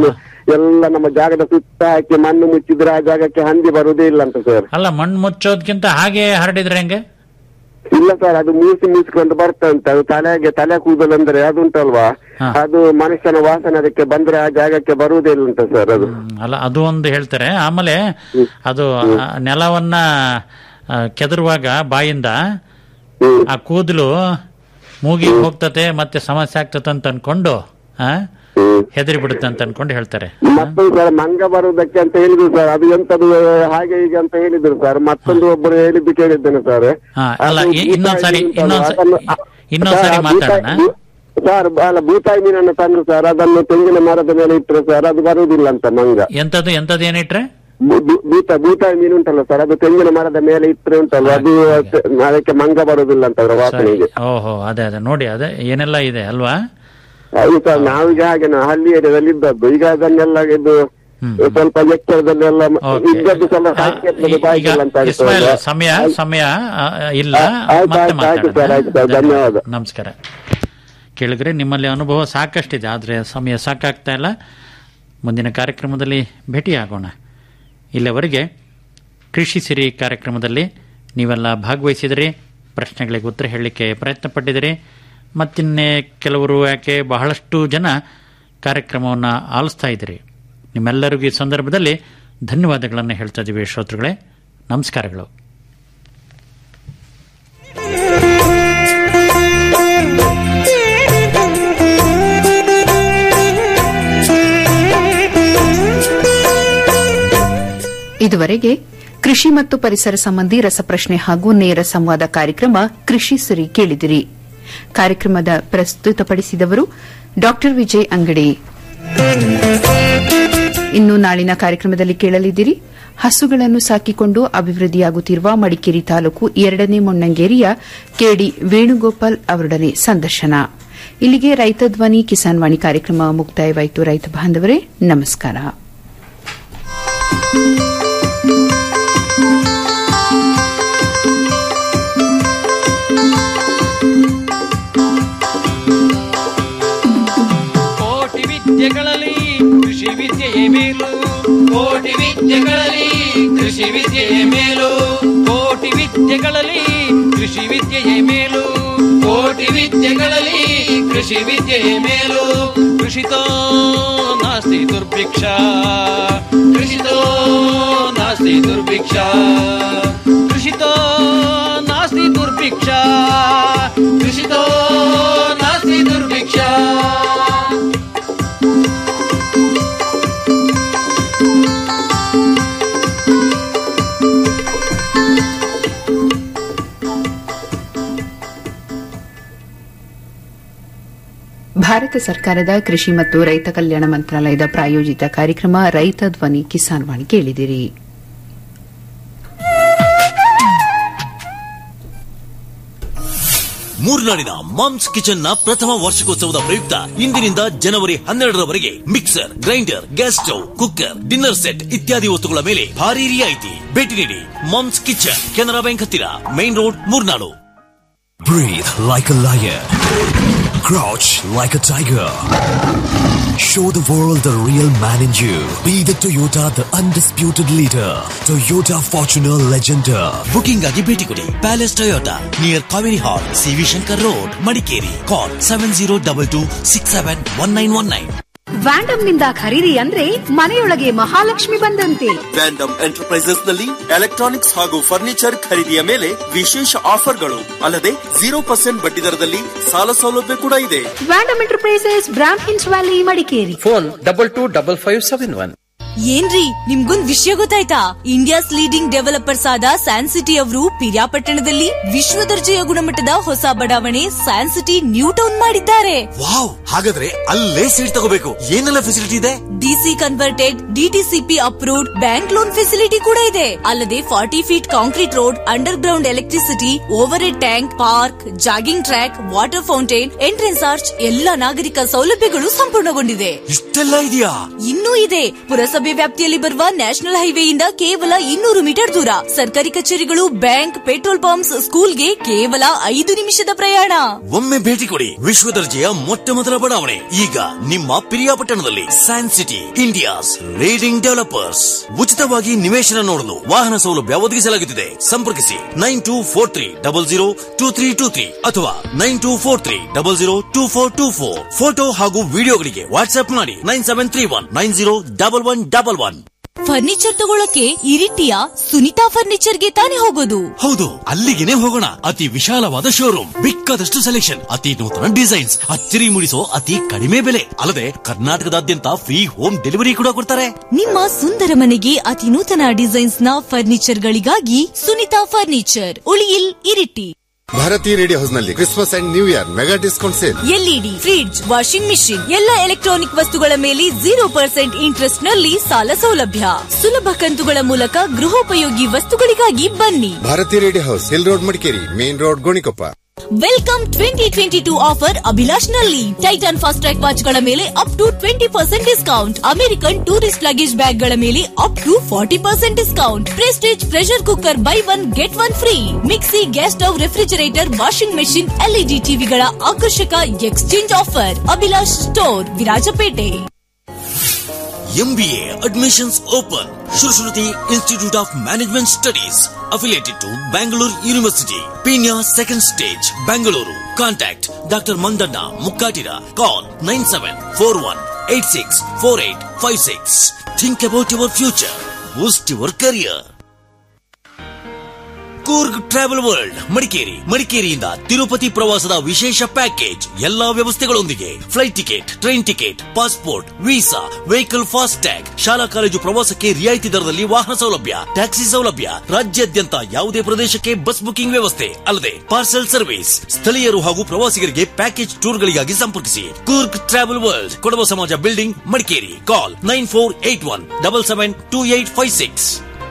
ಎಲ್ಲ ನಮ್ಮ ಜಾಗದ ಸುತ್ತ ಹಾಕಿ ಮಣ್ಣು ಮುಚ್ಚಿದ್ರೆ ಆ ಜಾಗಕ್ಕೆ ಹಂದಿ ಬರುವುದೇ ಇಲ್ಲ ಅಂತ ಸರ್ ಅಲ್ಲ ಮಣ್ಣು ಮುಚ್ಚೋದ್ಕಿಂತ ಹಾಗೆ ಹರಡಿದ್ರೆ ಹೆಂಗೆ ಇಲ್ಲ ಸರ್ ಅದು ಮೂಸಿ ಮೂಸಿಕೊಂಡು ಬರ್ತಂತೆ ಅದು ತಲೆಗೆ ತಲೆ ಕೂದಲು ಅಂದ್ರೆ ಅದು ಉಂಟಲ್ವಾ ಹಾ. ಅದು ಮನುಷ್ಯನ ವಾಸನೆ ಅದಕ್ಕೆ ಬಂದ್ರೆ ಆ ಜಾಗಕ್ಕೆ ಬರುವುದೇ ಇಲ್ಲ ಅಂತ ಸರ್ ಅದು ಹ್ಮ್, ಅಲ್ಲ ಅದು ಒಂದು ಹೇಳ್ತಾರೆ ಆಮೇಲೆ ಅದು ಆ ನೆಲವನ್ನ ಆ, ಕೆದರುವಾಗ ಬಾಯಿಂದ ಹ್ಮ್. ಆ ಕೂದಲು ಮೂಗಿಗೆ ಹೋಗ್ತತೆ ಮತ್ತೆ ಸಮಸ್ಯೆ ಆಗ್ತತೆ ಅಂತ ಅನ್ಕೊಂಡು ಆ ಹ್ಮ್. ಹೆದರಿ ಬಿಡುತ್ತೆ ಅಂತ ಅನ್ಕೊಂಡು ಹೇಳ್ತಾರೆ ಮತ್ತೊಂದು ಸರ್ ಮಂಗ ಬರುವುದಕ್ಕೆ ಅಂತ ಹೇಳಿದ್ರು ಸರ್ ಅದು ಎಂತದು ಹಾಗೆ ಹೀಗೆ ಅಂತ ಹೇಳಿದ್ರು ಸರ್ ಮತ್ತೊಂದು ಒಬ್ಬರು ಹೇಳಿದ್ದು ಕೇಳಿದ್ದೇನೆ ಸರ್ ಹಾ, ಅಲ್ಲ, ಅದು ಇ- ಇನ್ನೊಂದ್ ಸಾರಿ- ಭೂತಾಯಿ ಇನ್ನೊಂದ್ ಸ- ಅದನ್ನು- ಇನ್ನೊಂದ್ ಸರ್, ಸಾರಿ ಆ ಭೂತಾಯಿ- ಮಾತಾಡೋಣ. ಭೂ- ಸರ್ ಅಲ್ಲ ಭೂತಾಯಿ ಮೀನನ್ನು ತಂದು ಸರ್ ಅದನ್ನು ತೆಂಗಿನ ಮರದ ಮೇಲೆ ಇಟ್ಟರೆ ಸರ್ ಅದು ಬರುವುದಿಲ್ಲ ಅಂತ ಮಂಗ ಎಂತದ್ದು ಎಂತದ್ದು ಏನಿಟ್ರೆ ಭೂ- ಭೂ- ಭೂತ ಭೂತಾಯಿ ಮೀನು ಉಂಟಲ್ಲ ಸರ್ ಅದು ತೆಂಗಿನ ಮರದ ಮೇಲೆ ಇಟ್ಟರೆ ಉಂಟಲ್ಲ ಅದು ಅದಕ್ಕೆ ಮಂಗ ಬರುವುದಿಲ್ಲ ಅಂತ ಅದರ ಸರಿ ವಾಸನೆಗೆ ಓಹೋ ಅದೇ ಅದೇ ನೋಡಿ ಅದೇ ಏನೆಲ್ಲ ಇದೆ ಅಲ್ವಾ ಹೌದು ಸರ್ ನಾವೀಗ ಹಾಗೆ ನಾವು ಹಳ್ಳಿ ಏರಿಯಾದಲ್ಲಿ ಇದ್ದದ್ದು ಈಗ ಅದನ್ನೆಲ್ಲ ಇದು ಹ್ಮ್. ಸ್ವಲ್ಪ ಎಚ್ಚರದಲ್ಲೆಲ್ಲ ಓಕೆ. ಇದ್ದದ್ದು ಸ್ವಲ್ಪ ಸಾಕಿ ಆ, ಈ- ಬಾಯಿಗೆ ಈಗ ಅಂತ ಇಸ್ಮಾಯಿಲ್, ಆಗ್ತದೆ. ಸಮಯ ಸಮಯ ಆ, ಇಲ್ಲ ಆಯ್ತು, ಮತ್ತೆ ಆಯ್ತು, ಆಯ್ತು ಸರ್, ಆಯ್ತು ಸರ್, ಮಾತಾಡೋಣ ಧನ್ಯವಾದ. ನಮಸ್ಕಾರ ಕೇಳಿದ್ರೆ ನಿಮ್ಮಲ್ಲಿ ಅನುಭವ ಸಾಕಷ್ಟಿದೆ ಆದರೆ ಸಮಯ ಸಾಕಾಗ್ತಾ ಇಲ್ಲ ಮುಂದಿನ ಕಾರ್ಯಕ್ರಮದಲ್ಲಿ ಭೇಟಿಯಾಗೋಣ ಇಲ್ಲಿವರೆಗೆ ಕೃಷಿ ಸಿರಿ ಕಾರ್ಯಕ್ರಮದಲ್ಲಿ ನೀವೆಲ್ಲ ಭಾಗವಹಿಸಿದಿರಿ ಪ್ರಶ್ನೆಗಳಿಗೆ ಉತ್ತರ ಹೇಳಲಿಕ್ಕೆ ಪ್ರಯತ್ನ ಪಟ್ಟಿದ್ದೀರಿ ಮತ್ತಿನ್ನೇ ಕೆಲವರು ಯಾಕೆ ಬಹಳಷ್ಟು ಜನ ಕಾರ್ಯಕ್ರಮವನ್ನು ಆಲಿಸ್ತಾ ಇದ್ದೀರಿ ನಿಮ್ಮೆಲ್ಲರಿಗೂ ಈ ಸಂದರ್ಭದಲ್ಲಿ ಧನ್ಯವಾದಗಳನ್ನು ಹೇಳ್ತಾ ಇದ್ದೀವಿ ಶ್ರೋತೃಗಳೇ ನಮಸ್ಕಾರಗಳು ಇದುವರೆಗೆ ಕೃಷಿ ಮತ್ತು ಪರಿಸರ ಸಂಬಂಧಿ ರಸಪ್ರಶ್ನೆ ಹಾಗೂ ನೇರ ಸಂವಾದ ಕಾರ್ಯಕ್ರಮ ಕೃಷಿ ಸಿರಿ ಕೇಳಿದಿರಿ ಕಾರ್ಯಕ್ರಮದ ಪ್ರಸ್ತುತಪಡಿಸಿದವರು ಡಾ ವಿಜಯ್ ಅಂಗಡಿ ಇನ್ನು ನಾಳಿನ ಕಾರ್ಯಕ್ರಮದಲ್ಲಿ ಕೇಳಲಿದ್ದೀರಿ ಹಸುಗಳನ್ನು ಸಾಕಿಕೊಂಡು ಅಭಿವೃದ್ಧಿಯಾಗುತ್ತಿರುವ ಮಡಿಕೇರಿ ತಾಲೂಕು ಎರಡನೇ ಮೊಣ್ಣಂಗೇರಿಯ ಕೆಡಿ ವೇಣುಗೋಪಾಲ್ ಅವರೊಡನೆ ಸಂದರ್ಶನ ಇಲ್ಲಿಗೆ ರೈತ ಧ್ವನಿ ಕಿಸಾನ್ ವಾಣಿ ಕಾರ್ಯಕ್ರಮ ಮುಕ್ತಾಯವಾಯಿತು ರೈತ ಬಾಂಧವರೇ ನಮಸ್ಕಾರ ಕೋಟಿ ವಿದ್ಯೆಗಳಲ್ಲಿ ಕೃಷಿ ವಿದ್ಯೆಯೇ ಮೇಲು ಕೋಟಿ ವಿದ್ಯೆಗಳಲ್ಲಿ ಕೃಷಿ ವಿದ್ಯೆಯೇ ಮೇಲು ಕೋಟಿ ವಿದ್ಯೆಗಳಲ್ಲಿ ಕೃಷಿ ವಿದ್ಯೆಯೇ ಮೇಲು ಕೋಟಿ ವಿದ್ಯೆಗಳಲ್ಲಿ ಕೃಷಿ ವಿದ್ಯೆಯೇ ಮೇಲು ಕೃಷಿತೋ ನಾಸ್ತಿ ದುರ್ಭಿಕ್ಷ ಕೃಷಿತೋ ನಾಸ್ತಿ ದುರ್ಭಿಕ್ಷ ಕೃಷಿತೋ ನಾಸ್ತಿ ದುರ್ಭಿಕ್ಷ ಕೃಷಿತೋ ನಾಸ್ತಿ ದುರ್ಭಿಕ್ಷ ಭಾರತ ಸರ್ಕಾರದ ಕೃಷಿ ಮತ್ತು ರೈತ ಕಲ್ಯಾಣ ಮಂತ್ರಾಲಯದ ಪ್ರಾಯೋಜಿತ ಕಾರ್ಯಕ್ರಮ ರೈತ ಧ್ವನಿ ಕಿಸಾನ್ ವಾಣಿ ಕೇಳಿದಿರಿ ಮೂರ್ನಾಡಿನ ಮಾಮ್ಸ್ ಕಿಚನ್ ನ ಪ್ರಥಮ ವಾರ್ಷಿಕೋತ್ಸವದ ಪ್ರಯುಕ್ತ ಇಂದಿನಿಂದ ಜನವರಿ ಹನ್ನೆರಡರವರೆಗೆ mixer grinder gas stove cooker dinner set ಇತ್ಯಾದಿ ವಸ್ತುಗಳ ಮೇಲೆ ಭಾರಿ ರಿಯಾಯಿತಿ ಭೇಟಿ ನೀಡಿ ಮಾಮ್ಸ್ ಕಿಚನ್ ಕೆನರಾ ಬ್ಯಾಂಕ್ ಹತ್ತಿರ main road Murnad Breathe like a lion. Crouch like a tiger. Show the world the real man in you. Be the Toyota, the undisputed leader. Toyota Fortuner Legender. Booking ಆಗಿ ಭೇಟಿ ಕೊಡಿ palace Toyota near Kaveri hall CV Shankar road Madikeri call seven zero double two six seven one nine one nine Vandam ನಿಂದ ಖರೀದಿ ಅಂದ್ರೆ ಮನೆಯೊಳಗೆ ಮಹಾಲಕ್ಷ್ಮಿ ಬಂದಂತೆ Vandam enterprises ನಲ್ಲಿ electronics ಹಾಗೂ ಫರ್ನಿಚರ್ ಖರೀದಿಯ ಮೇಲೆ ವಿಶೇಷ ಆಫರ್ಗಳು ಅಲ್ಲದೆ ಜೀರೋ ಪರ್ಸೆಂಟ್ ಬಡ್ಡಿ ದರದಲ್ಲಿ ಸಾಲ ಸೌಲಭ್ಯ ಕೂಡ ಇದೆ Vandam enterprises Brahmins valley Madikeri phone double two double five seven one ಏನ್ರಿ ನಿಮ್ಗೊಂದ್ ವಿಷಯ ಗೊತ್ತಾಯ್ತಾ ಇಂಡಿಯಾಸ್ ಲೀಡಿಂಗ್ ಡೆವಲಪರ್ಸ್ ಆದ ಸ್ಯಾನ್ ಸಿಟಿ ಅವರು ಪಿರಿಯಾಪಟ್ಟಣದಲ್ಲಿ ವಿಶ್ವ ದರ್ಜೆಯ ಗುಣಮಟ್ಟದ ಹೊಸ ಬಡಾವಣೆ ಸ್ಯಾನ್ ಸಿಟಿ ನ್ಯೂ ಟೌನ್ ಮಾಡಿದ್ದಾರೆ ವಾವ್ ಹಾಗಾದ್ರೆ ಅಲ್ಲೇ ಸೀಟ್ ತಗೋಬೇಕು ಏನೆಲ್ಲ ಫೆಸಿಲಿಟಿ ಇದೆ DC converted DTCP approved bank loan facility ಕೂಡ ಇದೆ ಅಲ್ಲದೆ forty feet concrete road underground electricity overhead tank park jogging track water fountain entrance arch ಎಲ್ಲ ನಾಗರಿಕ ಸೌಲಭ್ಯಗಳು ಸಂಪೂರ್ಣಗೊಂಡಿದೆ ಇಷ್ಟೆಲ್ಲ ಇದೆಯಾ ಇನ್ನೂ ಇದೆ ಪುರಸಭೆ ಪುರಸಭೆ ವ್ಯಾಪ್ತಿಯಲ್ಲಿ ಬರುವ ನ್ಯಾಷನಲ್ ಹೈವೇಯಿಂದ ಕೇವಲ ಇನ್ನೂರು ಮೀಟರ್ ದೂರ ಸರ್ಕಾರಿ ಕಚೇರಿಗಳು ಬ್ಯಾಂಕ್ ಪೆಟ್ರೋಲ್ ಪಂಪ್ಸ್ ಸ್ಕೂಲ್ಗೆ ಕೇವಲ ಐದು ನಿಮಿಷದ ಪ್ರಯಾಣ ಒಮ್ಮೆ ಭೇಟಿ ಕೊಡಿ ವಿಶ್ವ ದರ್ಜೆಯ ಮೊಟ್ಟ ಮೊದಲ ಬಡಾವಣೆ ಈಗ ನಿಮ್ಮ ಪಿರಿಯಾಪಟ್ಟಣದಲ್ಲಿ science city India's leading developers ಉಚಿತವಾಗಿ ನಿವೇಶನ ನೋಡಲು ವಾಹನ ಸೌಲಭ್ಯ ಒದಗಿಸಲಾಗುತ್ತಿದೆ ಸಂಪರ್ಕಿಸಿ nine two four three double zero two three two three ಅಥವಾ nine two four three double zero two four two four photo ಹಾಗೂ ವಿಡಿಯೋಗಳಿಗೆ ವಾಟ್ಸ್ಆಪ್ ಮಾಡಿ nine seven three one nine zero double one double one furniture ತಗೊಳಕ್ಕೆ ಇರಿಟಿಯ ಸುನಿತಾ ಫರ್ನಿಚರ್ಗೆ ತಾನೇ ಹೋಗೋದು ಹೌದು ಅಲ್ಲಿಗೆನೆ ಹೋಗೋಣ ಅತಿ ವಿಶಾಲವಾದ ಶೋರೂಮ್ ಬೇಕಾದಷ್ಟು ಸೆಲೆಕ್ಷನ್ ಅತಿ ನೂತನ ಡಿಸೈನ್ಸ್ ಅಚ್ಚರಿ ಮೂಡಿಸೋ ಅತಿ ಕಡಿಮೆ ಬೆಲೆ ಅಲ್ಲದೆ ಕರ್ನಾಟಕದಾದ್ಯಂತ ಫ್ರೀ ಹೋಮ್ ಡೆಲಿವರಿ ಕೂಡ ಕೊಡ್ತಾರೆ ನಿಮ್ಮ ಸುಂದರ ಮನೆಗೆ ಅತಿ ನೂತನ ಡಿಸೈನ್ಸ್ ನ ಫರ್ನಿಚರ್ ಗಳಿಗಾಗಿ ಸುನಿತಾ ಫರ್ನಿಚರ್ ಉಳಿಯಿಲ್ ಇರಿಟಿ ಭಾರತಿ ರೇಡಿಯೋ ಹೌಸ್ ನಲ್ಲಿ Christmas and new year mega discount sale LED fridge washing machine ಎಲ್ಲ ಎಲೆಕ್ಟ್ರಾನಿಕ್ ವಸ್ತುಗಳ ಮೇಲೆ ಜೀರೋ ಪರ್ಸೆಂಟ್ ಇಂಟ್ರೆಸ್ಟ್ ನಲ್ಲಿ ಸಾಲ ಸೌಲಭ್ಯ ಸುಲಭ ಕಂತುಗಳ ಮೂಲಕ ಗೃಹೋಪಯೋಗಿ ವಸ್ತುಗಳಿಗಾಗಿ ಬನ್ನಿ Bharati radio house hill road Madikeri main road Gonikoppa welcome twenty twenty two offer Abhilash ನಲ್ಲಿ ಟೈಟನ್ ಫಾಸ್ಟ್ ಟ್ರ್ಯಾಕ್ ವಾಚ್ ಗಳ ಮೇಲೆ up to twenty percent discount American tourist luggage bag ಗಳ ಮೇಲೆ up to forty percent discount Prestige pressure cooker buy one get one free mixie gas stove refrigerator washing machine LED ಟಿವಿಗಳ ಆಕರ್ಷಕ exchange offer Abhilash store Virajpet MBA admissions open Sushruti institute of management studies affiliated to Bangalore university Peenya second stage Bengaluru contact doctor Mandanna Mukkatira call nine seven four one eight six four eight five six think about your future boost your career Coorg travel world Madikeri ಮಡಿಕೇರಿಯಿಂದ ತಿರುಪತಿ ಪ್ರವಾಸದ ವಿಶೇಷ package ಎಲ್ಲಾ ವ್ಯವಸ್ಥೆಗಳೊಂದಿಗೆ flight ticket train ticket passport visa vehicle FASTag ಶಾಲಾ college ಪ್ರವಾಸಕ್ಕೆ ರಿಯಾಯಿತಿ ದರದಲ್ಲಿ ವಾಹನ ಸೌಲಭ್ಯ ಟ್ಯಾಕ್ಸಿ ಸೌಲಭ್ಯ ರಾಜ್ಯಾದ್ಯಂತ ಯಾವುದೇ ಪ್ರದೇಶಕ್ಕೆ ಬಸ್ ಬುಕಿಂಗ್ ವ್ಯವಸ್ಥೆ ಅಲ್ಲದೆ ಪಾರ್ಸೆಲ್ ಸರ್ವಿಸ್ ಸ್ಥಳೀಯರು ಹಾಗೂ ಪ್ರವಾಸಿಗರಿಗೆ ಪ್ಯಾಕೇಜ್ ಟೂರ್ಗಳಿಗಾಗಿ ಸಂಪರ್ಕಿಸಿ Coorg travel world Kodava Samaja building Madikeri call nine four eight one double seven two eight five six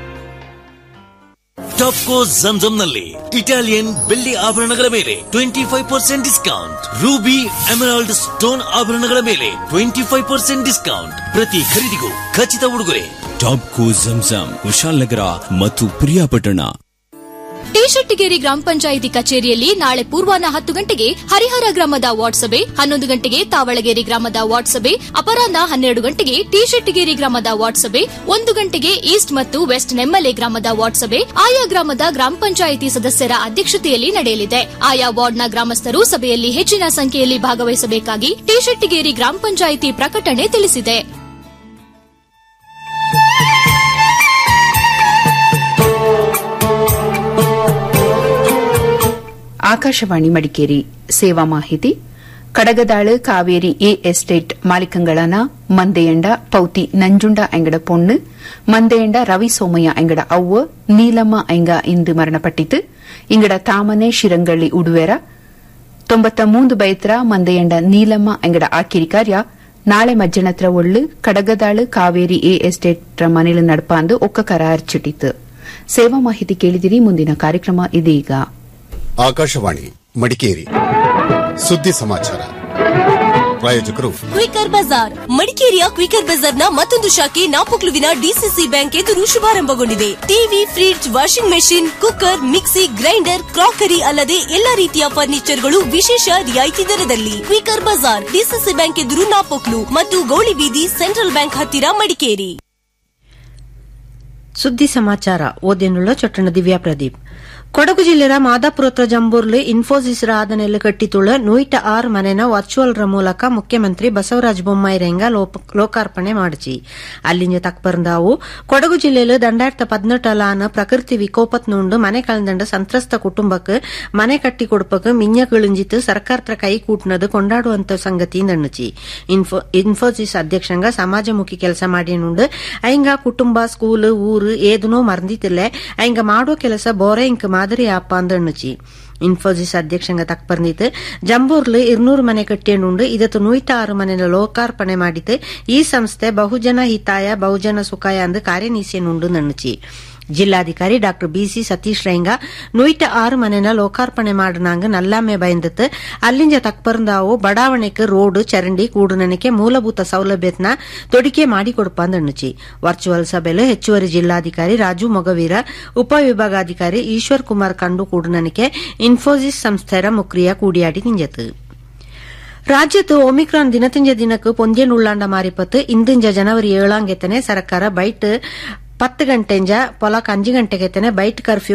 Topco ನಲ್ಲಿ ಇಟಾಲಿಯನ್ ಬೆಳ್ಳಿ ಆಭರಣಗಳ ಮೇಲೆ twenty five percent discount ruby emerald stone ಆಭರಣಗಳ ಮೇಲೆ ಟ್ವೆಂಟಿ ಫೈವ್ ಪರ್ಸೆಂಟ್ ಡಿಸ್ಕೌಂಟ್ ಪ್ರತಿ ಖರೀದಿಗೂ ಖಚಿತ ಉಡುಗೊರೆ ಟಾಪ್ ಕೋ ಜಂಜಂ ಕುಶಾಲನಗರ ಮತ್ತು ಪ್ರಿಯಾಪಟ್ಟಣ ಟಿ ಶೆಟ್ಟಿಗೇರಿ ಗ್ರಾಮ ಪಂಚಾಯಿತಿ ಕಚೇರಿಯಲ್ಲಿ ನಾಳೆ ಪೂರ್ವಾಹ್ನ ಹತ್ತು ಗಂಟೆಗೆ ಹರಿಹರ ಗ್ರಾಮದ ವಾರ್ಡ್ ಸಭೆ ಹನ್ನೊಂದು ಗಂಟೆಗೆ ತಾವಳಗೇರಿ ಗ್ರಾಮದ ವಾರ್ಡ್ ಸಭೆ ಅಪರಾಹ್ನ ಹನ್ನೆರಡು ಗಂಟೆಗೆ ಟಿ ಶೆಟ್ಟಿಗೇರಿ ಗ್ರಾಮದ ವಾರ್ಡ್ ಸಭೆ ಒಂದು ಗಂಟೆಗೆ ಈಸ್ಟ್ ಮತ್ತು ವೆಸ್ಟ್ ನೆಮ್ಮಲೆ ಗ್ರಾಮದ ವಾರ್ಡ್ ಸಭೆ ಆಯಾ ಗ್ರಾಮದ ಗ್ರಾಮ ಪಂಚಾಯಿತಿ ಸದಸ್ಯರ ಅಧ್ಯಕ್ಷತೆಯಲ್ಲಿ ನಡೆಯಲಿದೆ ಆಯಾ ವಾರ್ಡ್ನ ಗ್ರಾಮಸ್ಥರು ಸಭೆಯಲ್ಲಿ ಹೆಚ್ಚಿನ ಸಂಖ್ಯೆಯಲ್ಲಿ ಭಾಗವಹಿಸಬೇಕಾಗಿ ಟಿ ಶೆಟ್ಟಿಗೇರಿ ಗ್ರಾಮ ಪಂಚಾಯಿತಿ ಪ್ರಕಟಣೆ ತಿಳಿಸಿದೆ ಆಕಾಶವಾಣಿ ಮಡಿಕೇರಿ ಸೇವಾ ಮಾಹಿತಿ ಕಡಗದಾಳು ಕಾವೇರಿ ಎ ಎಸ್ಟೇಟ್ ಮಾಲೀಕಂಗಳಾன ಮಂದೆಯಂಡ ಪೌತಿ ನಂಜುಂಡ ಎಂಗಡ பொண்ணு ಮಂದೆಯಂಡ ರವಿ ಸೋಮಯ್ಯ ಎಂಗಡ ಅವ್ವ ನೀಲಮ್ಮ ಎಂಗ ಇಂದು ಮರಣಪಟ್ಟಿತು ಇಂಗಡ ತಾಮನೆ ಶಿರಂಗಳ್ಳಿ ಉಡುವೆರ ತೊಂಬತ್ತ ಮೂಂದು ಬೈತ್ರ ಮಂದೆಯಂಡ ನೀಲಮ್ಮ ಎಂಗಡ ಆಕಿರಿ ಕಾರ್ಯ ನಾಳೆ ಮಜ್ಜನತ್ರ ಒಳ್ಳು ಕಡಗದಾಳು ಕಾವೇರಿ ಎ ಎಸ್ಟೇಟ್ ಮನೆಲು ನಡಪಾಂದು ಒಕ್ಕ ಕರ ಅರ್ಚಿಟ್ಟಿತು ಸೇವಾ ಮಾಹಿತಿ ಕೇಳಿದಿರಿ ಮುಂದಿನ ಕಾರ್ಯಕ್ರಮ ಇದೀಗ ಆಕಾಶವಾಣಿ ಮಡಿಕೇರಿ ಸುದ್ದಿ ಸಮಾಚಾರ ಪ್ರಾಯೋಜಕರು ಕ್ವಿಕರ್ ಬಜಾರ್ ಮಡಿಕೇರಿಯ ಕ್ವಿಕರ್ ಬಜಾರ್ನ ಮತ್ತೊಂದು ಶಾಖೆ ನಾಪೊಕ್ಲುವಿನ ಡಿಸಿಸಿ ಬ್ಯಾಂಕ್ ಎದುರು ಶುಭಾರಂಭಗೊಂಡಿದೆ TV fridge washing machine cooker mixie grinder crockery ಅಲ್ಲದೆ ಎಲ್ಲಾ ರೀತಿಯ ಫರ್ನಿಚರ್ಗಳು ವಿಶೇಷ ರಿಯಾಯಿತಿ ದರದಲ್ಲಿ ಕ್ವಿಕರ್ ಬಜಾರ್ ಡಿಸಿಸಿ ಬ್ಯಾಂಕ್ ಎದುರು ನಾಪೊಕ್ಲು ಮತ್ತು ಗೌಳಿಬೀದಿ ಸೆಂಟ್ರಲ್ ಬ್ಯಾಂಕ್ ಹತ್ತಿರ ಮಡಿಕೇರಿ ಸುದ್ದಿ ಸಮಾಚಾರ ಓದೇನುಳ್ಳ ಚೊಟ್ಟಣ ದಿವ್ಯಾ ಪ್ರದೀಪ್ ಕೊಡಗು ಜಿಲ್ಲೆಯ ಮಾದಾಪುರತ್ರ ಜಂಬೂರ್ಲು ಇನ್ಫೋಸಿಸ್ ಆದನೆಲ್ಲ ಕಟ್ಟಿತುಳ್ಳ ನೂಯ್ಟ ಆರ್ ಮನೆನ ವರ್ಚುವಲ್ ರ ಮೂಲಕ ಮುಖ್ಯಮಂತ್ರಿ ಬಸವರಾಜ ಬೊಮ್ಮಾಯಿ ರೆಂಗ ಲೋಕಾರ್ಪಣೆ ಮಾಡಿಚಿ ಅಲ್ಲಿಂಜ ತಕ್ಪರ್ಂದಾವು ಕೊಡಗು ಜಿಲ್ಲೆಲು ದಂಡಾಯಿರತ್ತ ಪದ್ನೆಟ್ಟಲಾನ ಪ್ರಕೃತಿ ವಿಕೋಪತ್ ನುಂಡು ಮನೆ ಕಳೆದಂಡ ಸಂತ್ರಸ್ತ ಕುಟುಂಬಕ್ಕೆ ಮನೆ ಕಟ್ಟಿ ಕೊಡುಪಕ್ಕೆ ಮಿಂಜ ಕಿಳಿಂಜಿತ್ತು ಸರ್ಕಾರತ್ರ ಕೈ ಕೂಟ್ನದು ಕೊಂಡಾಡುವಂತ ಸಂಗತಿ ನಣ್ಣುಚಿ ಇನ್ಫೋಸಿಸ್ ಅಧ್ಯಕ್ಷಂಗ ಸಮಾಜಮುಖಿ ಕೆಲಸ ಮಾಡಿನುಂಡು ಐಂಗ ಕುಟುಂಬ ಸ್ಕೂಲ್ ಊರು ಏದನೋ ಮರ್ದಿತಿಲ್ಲ ಐಂಗ ಮಾಡೋ ಕೆಲಸ ಬೋರೆ ಇಂಕ ಮಾದರಿ ಆಪ ಅಂದಣ್ಣುಚಿ ಇನ್ಫೋಸಿಸ್ ಅಧ್ಯಕ್ಷಂಗ ತಕ್ಪರ್ನಿತ್ ಜಂಬೂರ್ಲು ಇರ್ನೂರು ಮನೆ ಕಟ್ಟಿಯನುಂಡು ಇದತ್ತು ನೂಯ್ತ ಆರು ಮನೆನ ಲೋಕಾರ್ಪಣೆ ಮಾಡಿತು ಈ ಸಂಸ್ಥೆ ಬಹುಜನ ಹಿತಾಯ ಬಹುಜನ ಸುಖಾಯ ಅಂದು ಕಾರ್ಯನೀಸಿಯನುಂಡು ನಣ್ಣುಚಿ ಜಿಲ್ಲಾಧಿಕಾರಿ ಡಾ ಬಿಸಿ ಸತೀಶ್ ರೈಂಗ ನೂಯ್ಟ ಆರು ಮನೆನ ಲೋಕಾರ್ಪಣೆ ಮಾಡಿನಾಂಗ ನಲ್ಲಾಮೆ ಬಯಂದತ್ ಅಲ್ಲಿಂಜ ತಕ್ಪರ್ಂದಾವು ಬಡಾವಣೆಗೆ ರೋಡ್ ಚರಂಡಿ ಕೂಡುನನಕ್ಕೆ ಮೂಲಭೂತ ಸೌಲಭ್ಯತ್ನ ತೊಡಿಕೆ ಮಾಡಿಕೊಡುಪಂದಣ್ಣುಚಿ ವರ್ಚುವಲ್ ಸಭೆಲು ಹೆಚ್ಚುವರಿ ಜಿಲ್ಲಾಧಿಕಾರಿ ರಾಜು ಮೊಗವೀರ ಉಪವಿಭಾಗಾಧಿಕಾರಿ ಈಶ್ವರ್ ಕುಮಾರ್ ಕಂಡು ಕೂಡುನನಕ್ಕೆ ಇನ್ಫೋಸಿಸ್ ಸಂಸ್ಥೆರ ಮುಕ್ರಿಯ ಕೂಡಿಯಾಡಿ ನಿಂಜತು ರಾಜ್ಯത്ത് ഒമിക്രോൺ ദിനത്തിഞ്ച ദിനക്ക് പൊന്തിയനുള്ളാണ്ട മാറിപ്പത്ത് ഇന്തിഞ്ച ಜನವರಿ ಏಳಾಂಗೆತನೆ ಸರ್ಕಾರ ಬೈಟ್ ಪತ್ತು ಗಂಟೆಂಜ ಪೊಲಕ್ ಅಂಜು ಗಂಟೆಗೆತನೆ ಬೈಟ್ ಕರ್ಫ್ಯೂ